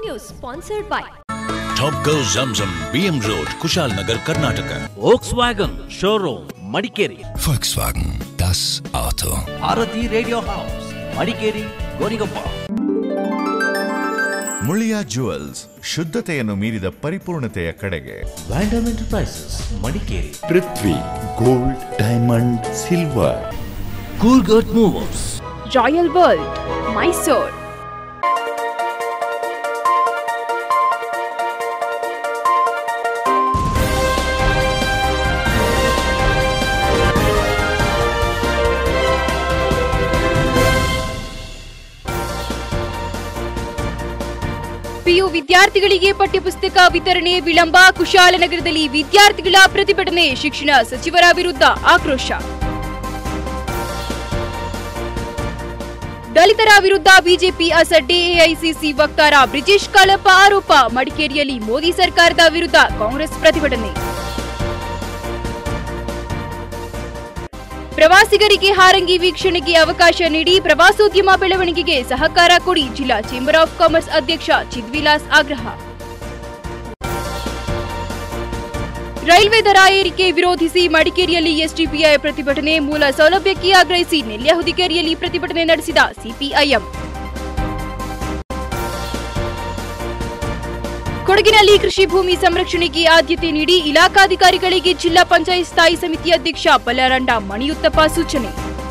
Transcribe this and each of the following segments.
News sponsored by Top Go Zamzam, BM Road, Kushal Nagar, Karnataka. Volkswagen showroom Madikeri Volkswagen, das Auto. Bharati radio house Madikeri Gonikoppa Muliya jewels ಶುದ್ಧತೆಯನ್ನು ಮೀರಿದ ಪರಿಪೂರ್ಣತೆಯ ಕಡೆಗೆ ವ್ಯಾಂಡಮ್ enterprises Madikeri Prithvi gold diamond silver ಕೂರ್ಗಟ್ movers royal world Mysore PU ವಿದ್ಯಾರ್ಥಿಗಳಿಗೆ ಪಠ್ಯಪುಸ್ತಕ ವಿತರಣೆ ವಿಳಂಬ ಕುಶಾಲನಗರದಲ್ಲಿ ವಿದ್ಯಾರ್ಥಿಗಳ ಪ್ರತಿಭಟನೆ ಶಿಕ್ಷಣ ಸಚಿವರ ವಿರುದ್ಧ ಆಕ್ರೋಶ ದಲಿತರ ವಿರುದ್ಧ ಬಿಜೆಪಿ ಅಸಡ್ಡೆ ಎಐಸಿಸಿ ವಕ್ತಾರ ಬ್ರಿಜೇಶ್ ಕಾಳಪ್ಪ ಆರೋಪ ಮಡಿಕೇರಿಯಲ್ಲಿ ಮೋದಿ ಸರ್ಕಾರದ ವಿರುದ್ಧ ಕಾಂಗ್ರೆಸ್ ಪ್ರತಿಭಟನೆ ಪ್ರವಾಸಿಗರಿಗೆ ಹಾರಂಗಿ ವೀಕ್ಷಣೆಗೆ ಅವಕಾಶ ನೀಡಿ ಪ್ರವಾಸೋದ್ಯಮ ಬೆಳವಣಿಗೆಗೆ ಸಹಕಾರ ಕೊಡಿ ಜಿಲ್ಲಾ ಚೇಂಬರ್ ಆಫ್ ಕಾಮರ್ಸ್ ಅಧ್ಯಕ್ಷ ಚಿದ್ವಿಲಾಸ್ ಆಗ್ರಹ ರೈಲ್ವೆ ದರ ಏರಿಕೆ ವಿರೋಧಿಸಿ ಮಡಿಕೇರಿಯಲ್ಲಿ ಎಸ್ಡಿಪಿಐ ಪ್ರತಿಭಟನೆ ಮೂಲ ಸೌಲಭ್ಯಕ್ಕೆ ಆಗ್ರಹಿಸಿ ನೆಲ್ಯ ಹುದಿಕೇರಿಯಲ್ಲಿ ಪ್ರತಿಭಟನೆ ನಡೆಸಿದ ಸಿಪಿಐಎಂ ಕೊಡಗಿನಲ್ಲಿ ಕೃಷಿ ಭೂಮಿ ಸಂರಕ್ಷಣೆಗೆ ಆದ್ಯತೆ ನೀಡಿ ಇಲಾಖಾಧಿಕಾರಿಗಳಿಗೆ ಜಿಲ್ಲಾ ಪಂಚಾಯತ್ ಸ್ಥಾಯಿ ಸಮಿತಿ ಅಧ್ಯಕ್ಷ ಬಲ್ಲಾರಂಡ ಮಣಿಯುತ್ತಪ್ಪ ಸೂಚನೆ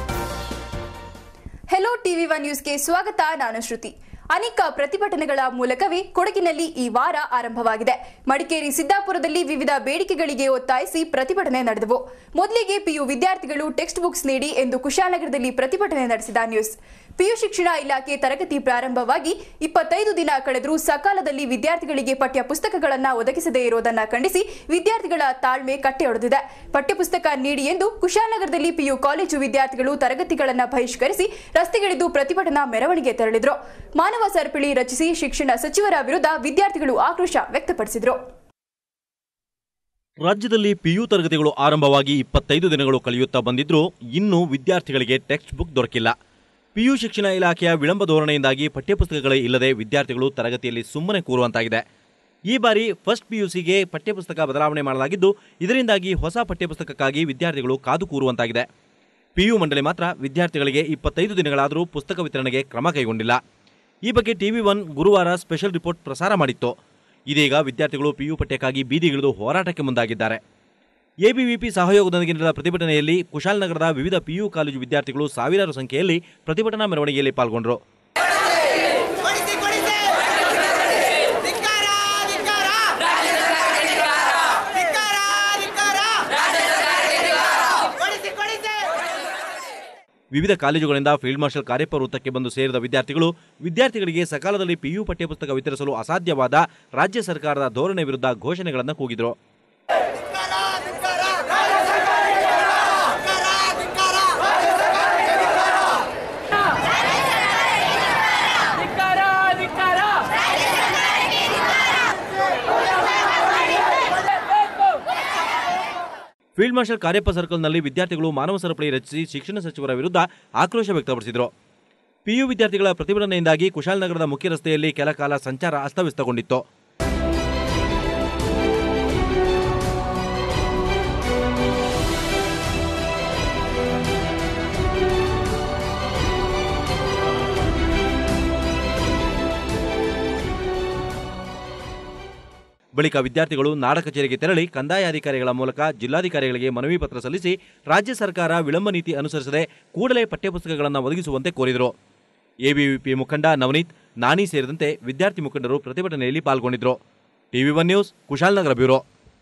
ಹೆಲೋ ಟಿವಿ ಒನ್ ನ್ಯೂಸ್ಗೆ ಸ್ವಾಗತ ನಾನು ಶ್ರುತಿ ಅನೇಕ ಪ್ರತಿಭಟನೆಗಳ ಮೂಲಕವೇ ಕೊಡಗಿನಲ್ಲಿ ಈ ವಾರ ಆರಂಭವಾಗಿದೆ ಮಡಿಕೇರಿ ಸಿದ್ದಾಪುರದಲ್ಲಿ ವಿವಿಧ ಬೇಡಿಕೆಗಳಿಗೆ ಒತ್ತಾಯಿಸಿ ಪ್ರತಿಭಟನೆ ನಡೆದವು ಮೊದಲಿಗೆ ಪಿಯು ವಿದ್ಯಾರ್ಥಿಗಳು ಟೆಕ್ಸ್ಟ್ ಬುಕ್ಸ್ ನೀಡಿ ಎಂದು ಕುಶಾಲನಗರದಲ್ಲಿ ಪ್ರತಿಭಟನೆ ನಡೆಸಿದ ನ್ಯೂಸ್ ಪಿಯು ಶಿಕ್ಷಣ ಇಲಾಖೆ ತರಗತಿ ಪ್ರಾರಂಭವಾಗಿ ಇಪ್ಪತ್ತೈದು ದಿನ ಕಳೆದರೂ ಸಕಾಲದಲ್ಲಿ ವಿದ್ಯಾರ್ಥಿಗಳಿಗೆ ಪಠ್ಯ ಪುಸ್ತಕಗಳನ್ನು ಒದಗಿಸದೇ ಇರುವುದನ್ನು ಖಂಡಿಸಿ ವಿದ್ಯಾರ್ಥಿಗಳ ತಾಳ್ಮೆ ಕಟ್ಟೆಯೊಡೆದಿದೆ ಪಠ್ಯಪುಸ್ತಕ ನೀಡಿ ಎಂದು ಕುಶಾಲನಗರದಲ್ಲಿ ಪಿಯು ಕಾಲೇಜು ವಿದ್ಯಾರ್ಥಿಗಳು ತರಗತಿಗಳನ್ನು ಬಹಿಷ್ಕರಿಸಿ ರಸ್ತೆಗಿಳಿದು ಪ್ರತಿಭಟನಾ ಮೆರವಣಿಗೆ ತೆರಳಿದ್ರು ಮಾನವ ಸರಪಳಿ ರಚಿಸಿ ಶಿಕ್ಷಣ ಸಚಿವರ ವಿರುದ್ಧ ವಿದ್ಯಾರ್ಥಿಗಳು ಆಕ್ರೋಶ ವ್ಯಕ್ತಪಡಿಸಿದ್ರು ರಾಜ್ಯದಲ್ಲಿ ಪಿಯು ತರಗತಿಗಳು ಆರಂಭವಾಗಿ ಇಪ್ಪತ್ತೈದು ದಿನಗಳು ಕಳೆಯುತ್ತಾ ಬಂದಿದ್ರೂ ಇನ್ನೂ ವಿದ್ಯಾರ್ಥಿಗಳಿಗೆ ಟೆಕ್ಸ್ಟ್ ಬುಕ್ ದೊರಕಿಲ್ಲ ಪಿಯು ಶಿಕ್ಷಣ ಇಲಾಖೆಯ ವಿಳಂಬ ಧೋರಣೆಯಿಂದಾಗಿ ಪಠ್ಯಪುಸ್ತಕಗಳೇ ಇಲ್ಲದೆ ವಿದ್ಯಾರ್ಥಿಗಳು ತರಗತಿಯಲ್ಲಿ ಸುಮ್ಮನೆ ಕೂರುವಂತಾಗಿದೆ ಈ ಬಾರಿ ಫಸ್ಟ್ ಪಿಯುಸಿಗೆ ಪಠ್ಯಪುಸ್ತಕ ಬದಲಾವಣೆ ಮಾಡಲಾಗಿದ್ದು ಇದರಿಂದಾಗಿ ಹೊಸ ಪಠ್ಯಪುಸ್ತಕಕ್ಕಾಗಿ ವಿದ್ಯಾರ್ಥಿಗಳು ಕಾದು ಕೂರುವಂತಾಗಿದೆ ಪಿಯು ಮಂಡಳಿ ಮಾತ್ರ ವಿದ್ಯಾರ್ಥಿಗಳಿಗೆ ಇಪ್ಪತ್ತೈದು ದಿನಗಳಾದರೂ ಪುಸ್ತಕ ವಿತರಣೆಗೆ ಕ್ರಮ ಕೈಗೊಂಡಿಲ್ಲ ಈ ಬಗ್ಗೆ ಟಿವಿ ಒನ್ ಗುರುವಾರ ಸ್ಪೆಷಲ್ ರಿಪೋರ್ಟ್ ಪ್ರಸಾರ ಮಾಡಿತ್ತು ಇದೀಗ ವಿದ್ಯಾರ್ಥಿಗಳು ಪಿಯು ಪಠ್ಯಕ್ಕಾಗಿ ಬೀದಿಗಿಳಿದು ಹೋರಾಟಕ್ಕೆ ಮುಂದಾಗಿದ್ದಾರೆ ಎಬಿವಿಪಿ ಸಹಯೋಗದೊಂದಿಗೆ ನಡೆದ ಪ್ರತಿಭಟನೆಯಲ್ಲಿ ಕುಶಾಲನಗರದ ವಿವಿಧ ಪಿಯು ಕಾಲೇಜು ವಿದ್ಯಾರ್ಥಿಗಳು ಸಾವಿರಾರು ಸಂಖ್ಯೆಯಲ್ಲಿ ಪ್ರತಿಭಟನಾ ಮೆರವಣಿಗೆಯಲ್ಲಿ ಪಾಲ್ಗೊಂಡರು ಕೊಡಿಸಿ ಕೊಡಿಸಿ ಧಿಕ್ಕಾರ ಧಿಕ್ಕಾರ ಧಿಕ್ಕಾರ ಧಿಕ್ಕಾರ ಕೊಡಿಸಿ ಕೊಡಿಸಿ ವಿವಿಧ ಕಾಲೇಜುಗಳಿಂದ ಫೀಲ್ಡ್ ಮಾರ್ಷಲ್ ಕಾರ್ಯಪ್ಪ ವೃತ್ತಕ್ಕೆ ಬಂದು ಸೇರಿದ ವಿದ್ಯಾರ್ಥಿಗಳು ವಿದ್ಯಾರ್ಥಿಗಳಿಗೆ ಸಕಾಲದಲ್ಲಿ ಪಿಯು ಪಠ್ಯಪುಸ್ತಕ ವಿತರಿಸಲು ಅಸಾಧ್ಯವಾದ ರಾಜ್ಯ ಸರ್ಕಾರದ ಧೋರಣೆ ವಿರುದ್ಧ ಘೋಷಣೆಗಳನ್ನು ಕೂಗಿದರು ಧಿಕ್ಕಾರ ಧಿಕ್ಕಾರ ಧಿಕ್ಕಾರ ಧಿಕ್ಕಾರ ಧಿಕ್ಕಾರ ಫೀಲ್ಡ್ ಮಾರ್ಷಲ್ ಕಾರ್ಯಪ್ಪ ಸರ್ಕಲ್ನಲ್ಲಿ ವಿದ್ಯಾರ್ಥಿಗಳು ಮಾನವ ಸರಪಳಿ ರಚಿಸಿ ಶಿಕ್ಷಣ ಸಚಿವರ ವಿರುದ್ಧ ಆಕ್ರೋಶ ವ್ಯಕ್ತಪಡಿಸಿದರು ಪಿಯು ವಿದ್ಯಾರ್ಥಿಗಳ ಪ್ರತಿಭಟನೆಯಿಂದಾಗಿ ಕುಶಾಲನಗರದ ಮುಖ್ಯ ರಸ್ತೆಯಲ್ಲಿ ಕೆಲ ಕಾಲ ಸಂಚಾರ ಅಸ್ತವ್ಯಸ್ತಗೊಂಡಿತ್ತು ಬಳಿಕ ವಿದ್ಯಾರ್ಥಿಗಳು ನಾಡ ಕಚೇರಿಗೆ ತೆರಳಿ ಕಂದಾಯ ಅಧಿಕಾರಿಗಳ ಮೂಲಕ ಜಿಲ್ಲಾಧಿಕಾರಿಗಳಿಗೆ ಮನವಿ ಪತ್ರ ಸಲ್ಲಿಸಿ ರಾಜ್ಯ ಸರ್ಕಾರ ವಿಳಂಬ ನೀತಿ ಅನುಸರಿಸದೆ ಕೂಡಲೇ ಪಠ್ಯಪುಸ್ತಕಗಳನ್ನು ಒದಗಿಸುವಂತೆ ಕೋರಿದರು ಎಬಿವಿಪಿ ಮುಖಂಡ ನವನೀತ್ ನಾನಿ ಸೇರಿದಂತೆ ವಿದ್ಯಾರ್ಥಿ ಮುಖಂಡರು ಪ್ರತಿಭಟನೆಯಲ್ಲಿ ಪಾಲ್ಗೊಂಡಿದ್ದರು TV one news Kushalnagar bureau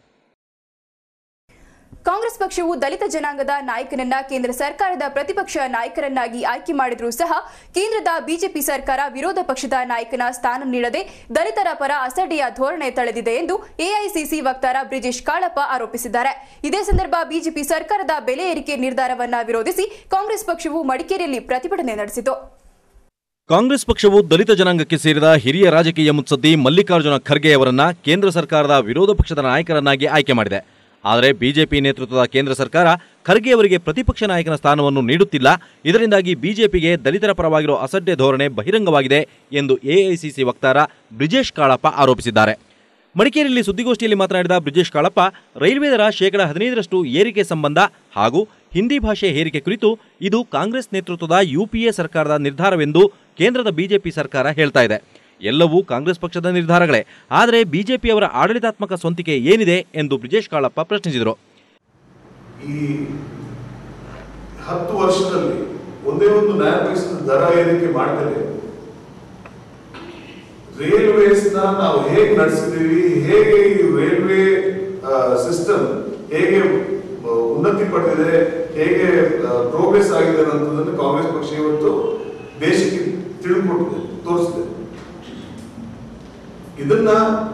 Congress ಪಕ್ಷವು ದಲಿತ ಜನಾಂಗದ ನಾಯಕನನ್ನ ಕೇಂದ್ರ ಸರ್ಕಾರದ ಪ್ರತಿಪಕ್ಷ ನಾಯಕರನ್ನಾಗಿ ಆಯ್ಕೆ ಮಾಡಿದ್ರೂ ಸಹ ಕೇಂದ್ರದ ಬಿಜೆಪಿ ಸರ್ಕಾರ ವಿರೋಧ ಪಕ್ಷದ ನಾಯಕನ ಸ್ಥಾನ ನೀಡದೆ ದಲಿತರ ಪರ ಅಸಡ್ಡೆಯ ಧೋರಣೆ ತಳೆದಿದೆ ಎಂದು ಎಐಸಿಸಿ ವಕ್ತಾರ ಬ್ರಿಜೇಶ್ ಕಾಳಪ್ಪ ಆರೋಪಿಸಿದ್ದಾರೆ ಇದೇ ಸಂದರ್ಭ ಬಿಜೆಪಿ ಸರ್ಕಾರದ ಬೆಲೆ ಏರಿಕೆ ನಿರ್ಧಾರವನ್ನ ವಿರೋಧಿಸಿ ಕಾಂಗ್ರೆಸ್ ಪಕ್ಷವು ಮಡಿಕೇರಿಯಲ್ಲಿ ಪ್ರತಿಭಟನೆ ನಡೆಸಿತು ಕಾಂಗ್ರೆಸ್ ಪಕ್ಷವು ದಲಿತ ಜನಾಂಗಕ್ಕೆ ಸೇರಿದ ಹಿರಿಯ ರಾಜಕೀಯ ಮುತ್ಸದ್ದಿ ಮಲ್ಲಿಕಾರ್ಜುನ ಖರ್ಗೆ ಅವರನ್ನ ಕೇಂದ್ರ ಸರ್ಕಾರದ ವಿರೋಧ ಪಕ್ಷದ ನಾಯಕರನ್ನಾಗಿ ಆಯ್ಕೆ ಮಾಡಿದೆ ಆದರೆ ಬಿಜೆಪಿ ನೇತೃತ್ವದ ಕೇಂದ್ರ ಸರ್ಕಾರ ಖರ್ಗೆ ಅವರಿಗೆ ಪ್ರತಿಪಕ್ಷ ನಾಯಕನ ಸ್ಥಾನವನ್ನು ನೀಡುತ್ತಿಲ್ಲ ಇದರಿಂದಾಗಿ ಬಿಜೆಪಿಗೆ ದಲಿತರ ಪರವಾಗಿರೋ ಅಸಡ್ಡೆ ಧೋರಣೆ ಬಹಿರಂಗವಾಗಿದೆ ಎಂದು ಎಐಸಿಸಿ ವಕ್ತಾರ ಬ್ರಿಜೇಶ್ ಕಾಳಪ್ಪ ಆರೋಪಿಸಿದ್ದಾರೆ ಮಡಿಕೇರಿಯಲ್ಲಿ ಸುದ್ದಿಗೋಷ್ಠಿಯಲ್ಲಿ ಮಾತನಾಡಿದ ಬ್ರಿಜೇಶ್ ಕಾಳಪ್ಪ ರೈಲ್ವೆ ದರ ಶೇಕಡ ಹದಿನೈದರಷ್ಟು ಏರಿಕೆ ಸಂಬಂಧ ಹಾಗೂ ಹಿಂದಿ ಭಾಷೆ ಹೇರಿಕೆ ಕುರಿತು ಇದು ಕಾಂಗ್ರೆಸ್ ನೇತೃತ್ವದ ಯುಪಿಎ ಸರ್ಕಾರದ ನಿರ್ಧಾರವೆಂದು ಕೇಂದ್ರದ ಬಿಜೆಪಿ ಸರ್ಕಾರ ಹೇಳ್ತಾ ಇದೆ ಎಲ್ಲವೂ ಕಾಂಗ್ರೆಸ್ ಪಕ್ಷದ ನಿರ್ಧಾರಗಳೇ ಆದರೆ ಬಿಜೆಪಿಯವರ ಆಡಳಿತಾತ್ಮಕ ಸ್ವಂತಿಕೆ ಏನಿದೆ ಎಂದು ಬ್ರಿಜೇಶ್ ಕಾಳಪ್ಪ ಪ್ರಶ್ನಿಸಿದರು ಈ ಹತ್ತು ವರ್ಷದಲ್ಲಿ ಒಂದೇ ಒಂದು ನ್ಯಾಯ ಪೈಸದ ದರ ಏರಿಕೆ ಮಾಡ್ತಾರೆ ರೈಲ್ವೇಸ್ ನಾವು ಹೇಗೆ ನಡೆಸಿದೀವಿ ಹೇಗೆ ಈ ರೈಲ್ವೆ ಸಿಸ್ಟಮ್ ಹೇಗೆ ಆ, ಉನ್ನತಿ ಪಡೆದಿದೆ ಹೇಗೆ ಪ್ರೋಗ್ರೆಸ್ ಆಗಿದೆ ಅನ್ನೋದನ್ನು ಕಾಂಗ್ರೆಸ್ ಪಕ್ಷ ಇವತ್ತು ದೇಶಕ್ಕೆ ತಿಳಿದುಕೊಟ್ಟಿದೆ ತೋರಿಸಿದೆ ಇದನ್ನ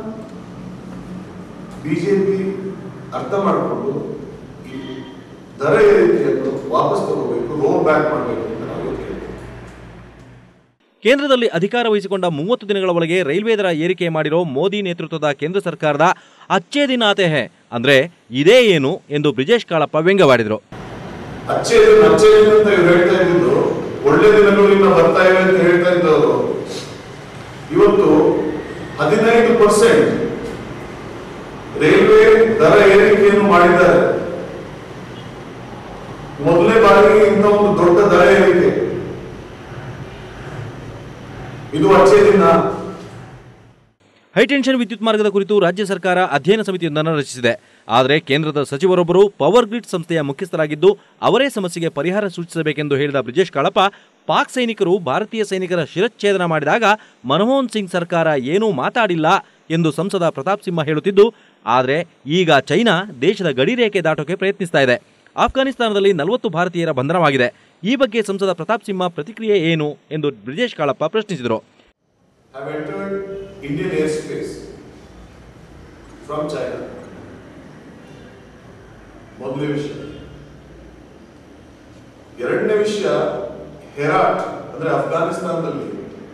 ಬಿಜೆಪಿ ಅರ್ಥ ಮಾಡಿಕೊಂಡು ಈ ದರ ಏರಿಕೆಯನ್ನು ವಾಪಸ್ ತಗೋಬೇಕು ರೋಲ್ ಬ್ಯಾಕ್ ಮಾಡಬೇಕು ಅಂತ ನಾವು ಇವತ್ತು ಕೇಳ್ತೀವಿ ಕೇಂದ್ರದಲ್ಲಿ ಅಧಿಕಾರ ವಹಿಸಿಕೊಂಡ ಮೂವತ್ತು ದಿನಗಳ ಒಳಗೆ ರೈಲ್ವೆ ದರ ಏರಿಕೆ ಮಾಡಿರೋ ಮೋದಿ ನೇತೃತ್ವದ ಕೇಂದ್ರ ಸರ್ಕಾರದ ಅಚ್ಚೇ ದಿನ ಆತೆ ಹೇ ಅಂದ್ರೆ ಇದೇ ಏನು ಎಂದು ಬ್ರಿಜೇಶ್ ಕಾಳಪ್ಪ ವ್ಯಂಗ್ಯವಾಡಿದರು ಅಚ್ಚೇ ದಿನ ಅಚ್ಚೇ ದಿನ ಅಂತ ಇವ್ರು ಹೇಳ್ತಾ ಇದ್ದಿದ್ದು ಒಳ್ಳೆ ದಿನಗಳು ಇನ್ನ ಬರ್ತಾ ಇವೆ ಅಂತ ಹೇಳ್ತಾ ಇದ್ದವರು ಇವತ್ತು ಹದಿನೈದು ಪರ್ಸೆಂಟ್ ರೈಲ್ವೆ ದರ ಏರಿಕೆಯನ್ನು ಮಾಡಿದ್ದಾರೆ ಮೊದಲನೇ ಬಾರಿಗೆ ಇಂಥ ಒಂದು ದೊಡ್ಡ ದರ ಏರಿಕೆ ಇದು ಅಚ್ಚೇ ದಿನ ಹೈಟೆನ್ಷನ್ ವಿದ್ಯುತ್ ಮಾರ್ಗದ ಕುರಿತು ರಾಜ್ಯ ಸರ್ಕಾರ ಅಧ್ಯಯನ ಸಮಿತಿಯೊಂದನ್ನು ರಚಿಸಿದೆ ಆದರೆ ಕೇಂದ್ರದ ಸಚಿವರೊಬ್ಬರು ಪವರ್ ಗ್ರಿಡ್ ಸಂಸ್ಥೆಯ ಮುಖ್ಯಸ್ಥರಾಗಿದ್ದು ಅವರೇ ಸಮಸ್ಯೆಗೆ ಪರಿಹಾರ ಸೂಚಿಸಬೇಕೆಂದು ಹೇಳಿದ ಬ್ರಿಜೇಶ್ ಕಾಳಪ್ಪ ಪಾಕ್ ಸೈನಿಕರು ಭಾರತೀಯ ಸೈನಿಕರ ಶಿರಚ್ಛೇದನ ಮಾಡಿದಾಗ ಮನಮೋಹನ್ ಸಿಂಗ್ ಸರ್ಕಾರ ಏನೂ ಮಾತಾಡಿಲ್ಲ ಎಂದು ಸಂಸದ ಪ್ರತಾಪ್ ಸಿಂಹ ಹೇಳುತ್ತಿದ್ದು ಆದರೆ ಈಗ ಚೈನಾ ದೇಶದ ಗಡಿರೇಖೆ ದಾಟೋಕೆ ಪ್ರಯತ್ನಿಸ್ತಾ ಇದೆ ಆಫ್ಘಾನಿಸ್ತಾನದಲ್ಲಿ ನಲವತ್ತು ಭಾರತೀಯರ ಬಂಧನವಾಗಿದೆ ಈ ಬಗ್ಗೆ ಸಂಸದ ಪ್ರತಾಪ್ ಸಿಂಹ ಪ್ರತಿಕ್ರಿಯೆ ಏನು ಎಂದು ಬ್ರಿಜೇಶ್ ಕಾಳಪ್ಪ ಪ್ರಶ್ನಿಸಿದರು have entered Indian airspace from China. ಮೊದಲನೇ ವಿಷಯ ಎರಡನೇ ವಿಷಯ ಹೆರಾಟ್ ಅಂದ್ರೆ ಅಫ್ಘಾನಿಸ್ತಾನದಲ್ಲಿ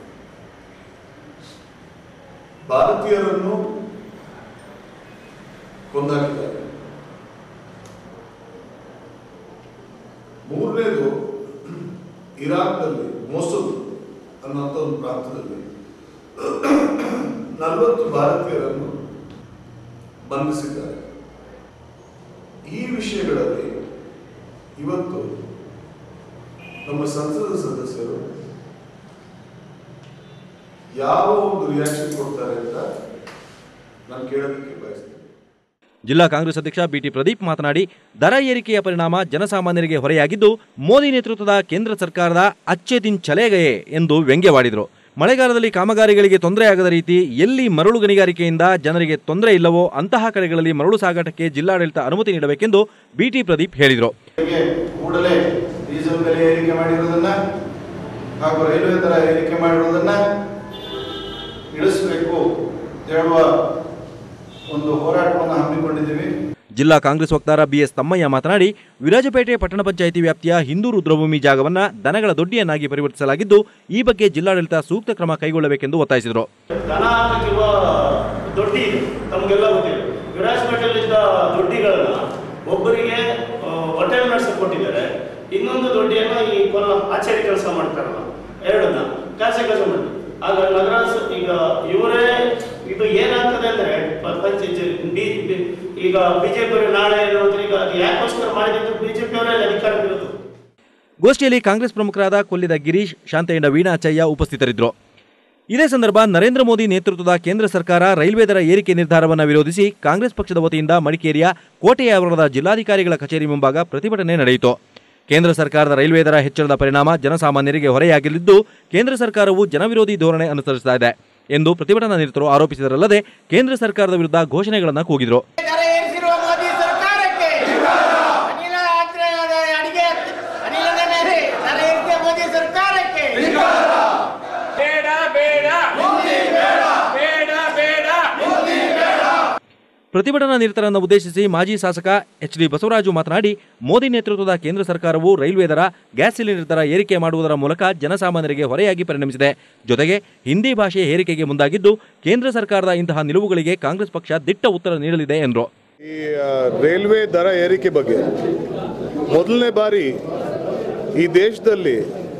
ಭಾರತೀಯರನ್ನು ಕೊಂದಾಕಿದ್ದಾರೆ ಮೂರನೇದು ಇರಾಕ್ನಲ್ಲಿ ಮೊಸುಲ್ ಅನ್ನೋಂಥ ಒಂದು ಪ್ರಾಂತದಲ್ಲಿ ನಲವತ್ತು ಭಾರತೀಯರನ್ನು ಬಂಧಿಸಿದ್ದಾರೆ ಈ ವಿಷಯಗಳಲ್ಲಿ ಇವತ್ತು ನಮ್ಮ ಸಂಸದ ಸದಸ್ಯರು ಯಾವ ಒಂದು ರಿಯಾಕ್ಷನ್ ಕೊಡ್ತಾರೆ ಅಂತ ನಾನು ಕೇಳೋದಕ್ಕೆ ಬಯಸ್ತೇನೆ ಜಿಲ್ಲಾ ಕಾಂಗ್ರೆಸ್ ಅಧ್ಯಕ್ಷ ಬಿಟಿ ಪ್ರದೀಪ್ ಮಾತನಾಡಿ ದರ ಏರಿಕೆಯ ಪರಿಣಾಮ ಜನಸಾಮಾನ್ಯರಿಗೆ ಹೊರೆಯಾಗಿದ್ದು ಮೋದಿ ನೇತೃತ್ವದ ಕೇಂದ್ರ ಸರ್ಕಾರದ ಅಚ್ಚೆ ದಿನ್ ಚಲೇಗಯೇ ಎಂದು ವ್ಯಂಗ್ಯವಾಡಿದರು ಮಳೆಗಾಲದಲ್ಲಿ ಕಾಮಗಾರಿಗಳಿಗೆ ತೊಂದರೆಯಾಗದ ರೀತಿ ಎಲ್ಲಿ ಮರಳು ಗಣಿಗಾರಿಕೆಯಿಂದ ಜನರಿಗೆ ತೊಂದರೆ ಇಲ್ಲವೋ ಅಂತಹ ಕಡೆಗಳಲ್ಲಿ ಮರಳು ಸಾಗಾಟಕ್ಕೆ ಜಿಲ್ಲಾಡಳಿತ ಅನುಮತಿ ನೀಡಬೇಕೆಂದು ಬಿಟಿ ಪ್ರದೀಪ್ ಹೇಳಿದರು ಜೊತೆಗೆ ಕೂಡಲೇ ಡೀಸೆಲ್ ಬೆಲೆ ಏರಿಕೆ ಮಾಡಿರುವುದನ್ನ ಹಾಗೂ ರೈಲ್ವೆ ದರ ಏರಿಕೆ ಮಾಡಿರುವುದನ್ನ ಇಳಿಸಬೇಕು ಅಂತ ಹೇಳುವ ಒಂದು ಹೋರಾಟವನ್ನು ಹಮ್ಮಿಕೊಂಡಿದ್ದೀವಿ ಜಿಲ್ಲಾ ಕಾಂಗ್ರೆಸ್ ವಕ್ತಾರ ಬಿಎಸ್ ತಮ್ಮಯ್ಯ ಮಾತನಾಡಿ ವಿರಾಜಪೇಟೆ ಪಟ್ಟಣ ಪಂಚಾಯಿತಿ ವ್ಯಾಪ್ತಿಯ ಹಿಂದೂ ರುದ್ರಭೂಮಿ ಜಾಗವನ್ನ ದನಗಳ ದೊಡ್ಡಿಯನ್ನಾಗಿ ಪರಿವರ್ತಿಸಲಾಗಿದ್ದು ಈ ಬಗ್ಗೆ ಜಿಲ್ಲಾಡಳಿತ ಸೂಕ್ತ ಕ್ರಮ ಕೈಗೊಳ್ಳಬೇಕೆಂದು ಒತ್ತಾಯಿಸಿದರು ದನ ಹಾಕಿರುವ ದೊಡ್ಡಿ ಇದೆ ತಮಗೆಲ್ಲ ಗೊತ್ತಿದೆ ವಿರಾಜಪೇಟೆಯಲ್ಲಿದ್ದ ದೊಡ್ಡಿಗಳನ್ನ ಒಬ್ಬರಿಗೆ ಹೋಟೆಲ್ ನಡೆಸಕ್ಕೆ ಕೊಟ್ಟಿದ್ದಾರೆ ಇನ್ನೊಂದು ದೊಡ್ಡಿಯನ್ನು ಈ ಕೊಲ್ಲ ಆಚಾರಿ ಕೆಲಸ ಮಾಡ್ತಾರಲ್ಲ ಎರಡನ್ನ ಕೆಲಸ ಕೆಲಸ ಮಾಡಿ ಆಗ ನಗರ ಸ- ಈಗ ಇವರೇ ಇದು ಏನಾಗ್ತದೆ ಅಂದ್ರೆ ಪ- ಪಂಚ ಜ- ಬಿ- ಬಿ- ಈಗ ಬಿಜೆಪಿ ನಾಳೆ ಏನಾದ್ರು ಈಗ ಅದು ಯಾಕೋಸ್ಕರ ಮಾಡಿದ್ರೆ ಬಿಜೆಪಿ ಅವರೇ ಅಧಿಕಾರವಿರೋದು ಗೋಷ್ಠಿಯಲ್ಲಿ ಕಾಂಗ್ರೆಸ್ ಪ್ರಮುಖರಾದ ಕೊಲ್ಲಿದ ಗಿರೀಶ್ ಶಾಂತಯ್ಯ ವೀಣಾಚಯ್ಯ ಉಪಸ್ಥಿತರಿದ್ದರು ಇದೇ ಸಂದರ್ಭ ನರೇಂದ್ರ ಮೋದಿ ನೇತೃತ್ವದ ಕೇಂದ್ರ ಸರ್ಕಾರ ರೈಲ್ವೆ ದರ ಏರಿಕೆ ನಿರ್ಧಾರವನ್ನು ವಿರೋಧಿಸಿ ಕಾಂಗ್ರೆಸ್ ಪಕ್ಷದ ವತಿಯಿಂದ ಮಡಿಕೇರಿಯ ಕೋಟೆಯ ಆವರಣದ ಜಿಲ್ಲಾಧಿಕಾರಿಗಳ ಕಚೇರಿ ಮುಂಭಾಗ ಪ್ರತಿಭಟನೆ ನಡೆಯಿತು ಕೇಂದ್ರ ಸರ್ಕಾರದ ರೈಲ್ವೆ ದರ ಹೆಚ್ಚಳದ ಪರಿಣಾಮ ಜನಸಾಮಾನ್ಯರಿಗೆ ಹೊರೆಯಾಗಲಿದ್ದು ಕೇಂದ್ರ ಸರ್ಕಾರವು ಜನವಿರೋಧಿ ಧೋರಣೆ ಅನುಸರಿಸ್ತಾ ಇದೆ ಎಂದು ಪ್ರತಿಭಟನಾ ನಿರತರು ಆರೋಪಿಸಿದರಲ್ಲದೆ ಕೇಂದ್ರ ಸರ್ಕಾರದ ವಿರುದ್ಧ ಘೋಷಣೆಗಳನ್ನು ಕೂಗಿದರು ದರ ಏರಿಸಿರುವ ಮೋದಿ ಸರ್ಕಾರಕ್ಕೆ ಅನಿಲ ಯಾತ್ರೆ ಅಡಿಗೆ ಅನಿಲದ ಮೇಲೆ ದರ ಏರಿಸಿದ ಮೋದಿ ಸರ್ಕಾರಕ್ಕೆ ಬೇಡ ಬೇಡ ಬೇಡ ಬೇಡ ಪ್ರತಿಭಟನಾ ನಿರತರನ್ನು ಉದ್ದೇಶಿಸಿ ಮಾಜಿ ಶಾಸಕ ಎಚ್ ಡಿ ಬಸವರಾಜು ಮಾತನಾಡಿ ಮೋದಿ ನೇತೃತ್ವದ ಕೇಂದ್ರ ಸರ್ಕಾರವು ರೈಲ್ವೆ ದರ ಗ್ಯಾಸ್ ಸಿಲಿಂಡರ್ ದರ ಏರಿಕೆ ಮಾಡುವುದರ ಮೂಲಕ ಜನಸಾಮಾನ್ಯರಿಗೆ ಹೊರೆಯಾಗಿ ಪರಿಣಮಿಸಿದೆ ಜೊತೆಗೆ ಹಿಂದಿ ಭಾಷೆ ಹೇರಿಕೆಗೆ ಮುಂದಾಗಿದ್ದು ಕೇಂದ್ರ ಸರ್ಕಾರದ ಇಂತಹ ನಿಲುವುಗಳಿಗೆ ಕಾಂಗ್ರೆಸ್ ಪಕ್ಷ ದಿಟ್ಟ ಉತ್ತರ ನೀಡಲಿದೆ ಎಂದರು ಈ ಆ, ರೈಲ್ವೆ ದರ ಏರಿಕೆ ಬಗ್ಗೆ ಮೊದಲನೇ ಬಾರಿ ಈ ದೇಶದಲ್ಲಿ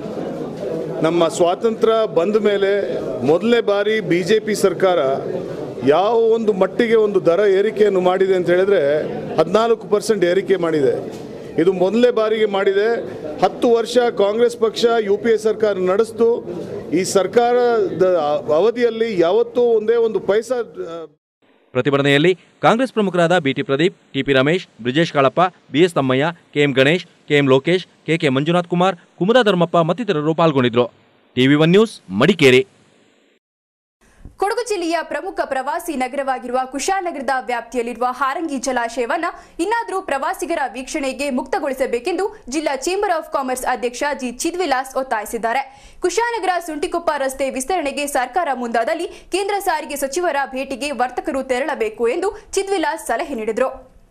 ನಮ್ಮ ಸ್ವಾತಂತ್ರ್ಯ ಬಂದ ಮೇಲೆ ಮೊದಲನೇ ಬಾರಿ ಬಿ ಜೆ ಪಿ ಸರ್ಕಾರ ಯಾವ ಒಂದು ಮಟ್ಟಿಗೆ ಒಂದು ದರ ಏರಿಕೆಯನ್ನು ಮಾಡಿದೆ ಅಂತ ಹೇಳಿದ್ರೆ ಹದಿನಾಲ್ಕು ಪರ್ಸೆಂಟ್ ಏರಿಕೆ ಮಾಡಿದೆ ಇದು ಮೊದಲನೇ ಬಾರಿಗೆ ಮಾಡಿದೆ ಹತ್ತು ವರ್ಷ ಕಾಂಗ್ರೆಸ್ ಪಕ್ಷ ಯು ಪಿ ಎ ಸರ್ಕಾರ ನಡೆಸ್ತು ಈ ಸರ್ಕಾರದ ಅವಧಿಯಲ್ಲಿ ಯಾವತ್ತೂ ಒಂದೇ ಒಂದು ಪೈಸಾ ಆ, ಪ್ರತಿಭಟನೆಯಲ್ಲಿ ಕಾಂಗ್ರೆಸ್ ಪ್ರಮುಖರಾದ BT Pradeep TP Ramesh Brijesh Kalappa BS Thammaiah KM Ganesh KM Lokesh KK Manjunath Kumar Kumuda Dharmappa ಮತ್ತಿತರರು ಪಾಲ್ಗೊಂಡಿದ್ದರು TV one news Madikeri Kodagu ಜಿಲ್ಲೆಯ ಪ್ರಮುಖ ಪ್ರವಾಸಿ ನಗರವಾಗಿರುವ ಕುಶಾಲನಗರದ ವ್ಯಾಪ್ತಿಯಲ್ಲಿರುವ ಹಾರಂಗಿ ಜಲಾಶಯವನ್ನ ಇನ್ನಾದರೂ ಪ್ರವಾಸಿಗರ ವೀಕ್ಷಣೆಗೆ ಮುಕ್ತಗೊಳಿಸಬೇಕೆಂದು ಜಿಲ್ಲಾ ಚೇಂಬರ್ ಆಫ್ ಕಾಮರ್ಸ್ ಅಧ್ಯಕ್ಷ ಜಿ ಚಿದ್ವಿಲಾಸ್ ಒತ್ತಾಯಿಸಿದ್ದಾರೆ ಕುಶಾಲನಗರ ಸುಂಟಿಕೊಪ್ಪ ರಸ್ತೆ ವಿಸ್ತರಣೆಗೆ ಸರ್ಕಾರ ಮುಂದಾದಲ್ಲಿ ಕೇಂದ್ರ ಸಾರಿಗೆ ಸಚಿವರ ಭೇಟಿಗೆ ವರ್ತಕರು ತೆರಳಬೇಕು ಎಂದು ಚಿದ್ವಿಲಾಸ್ ಸಲಹೆ ನೀಡಿದರು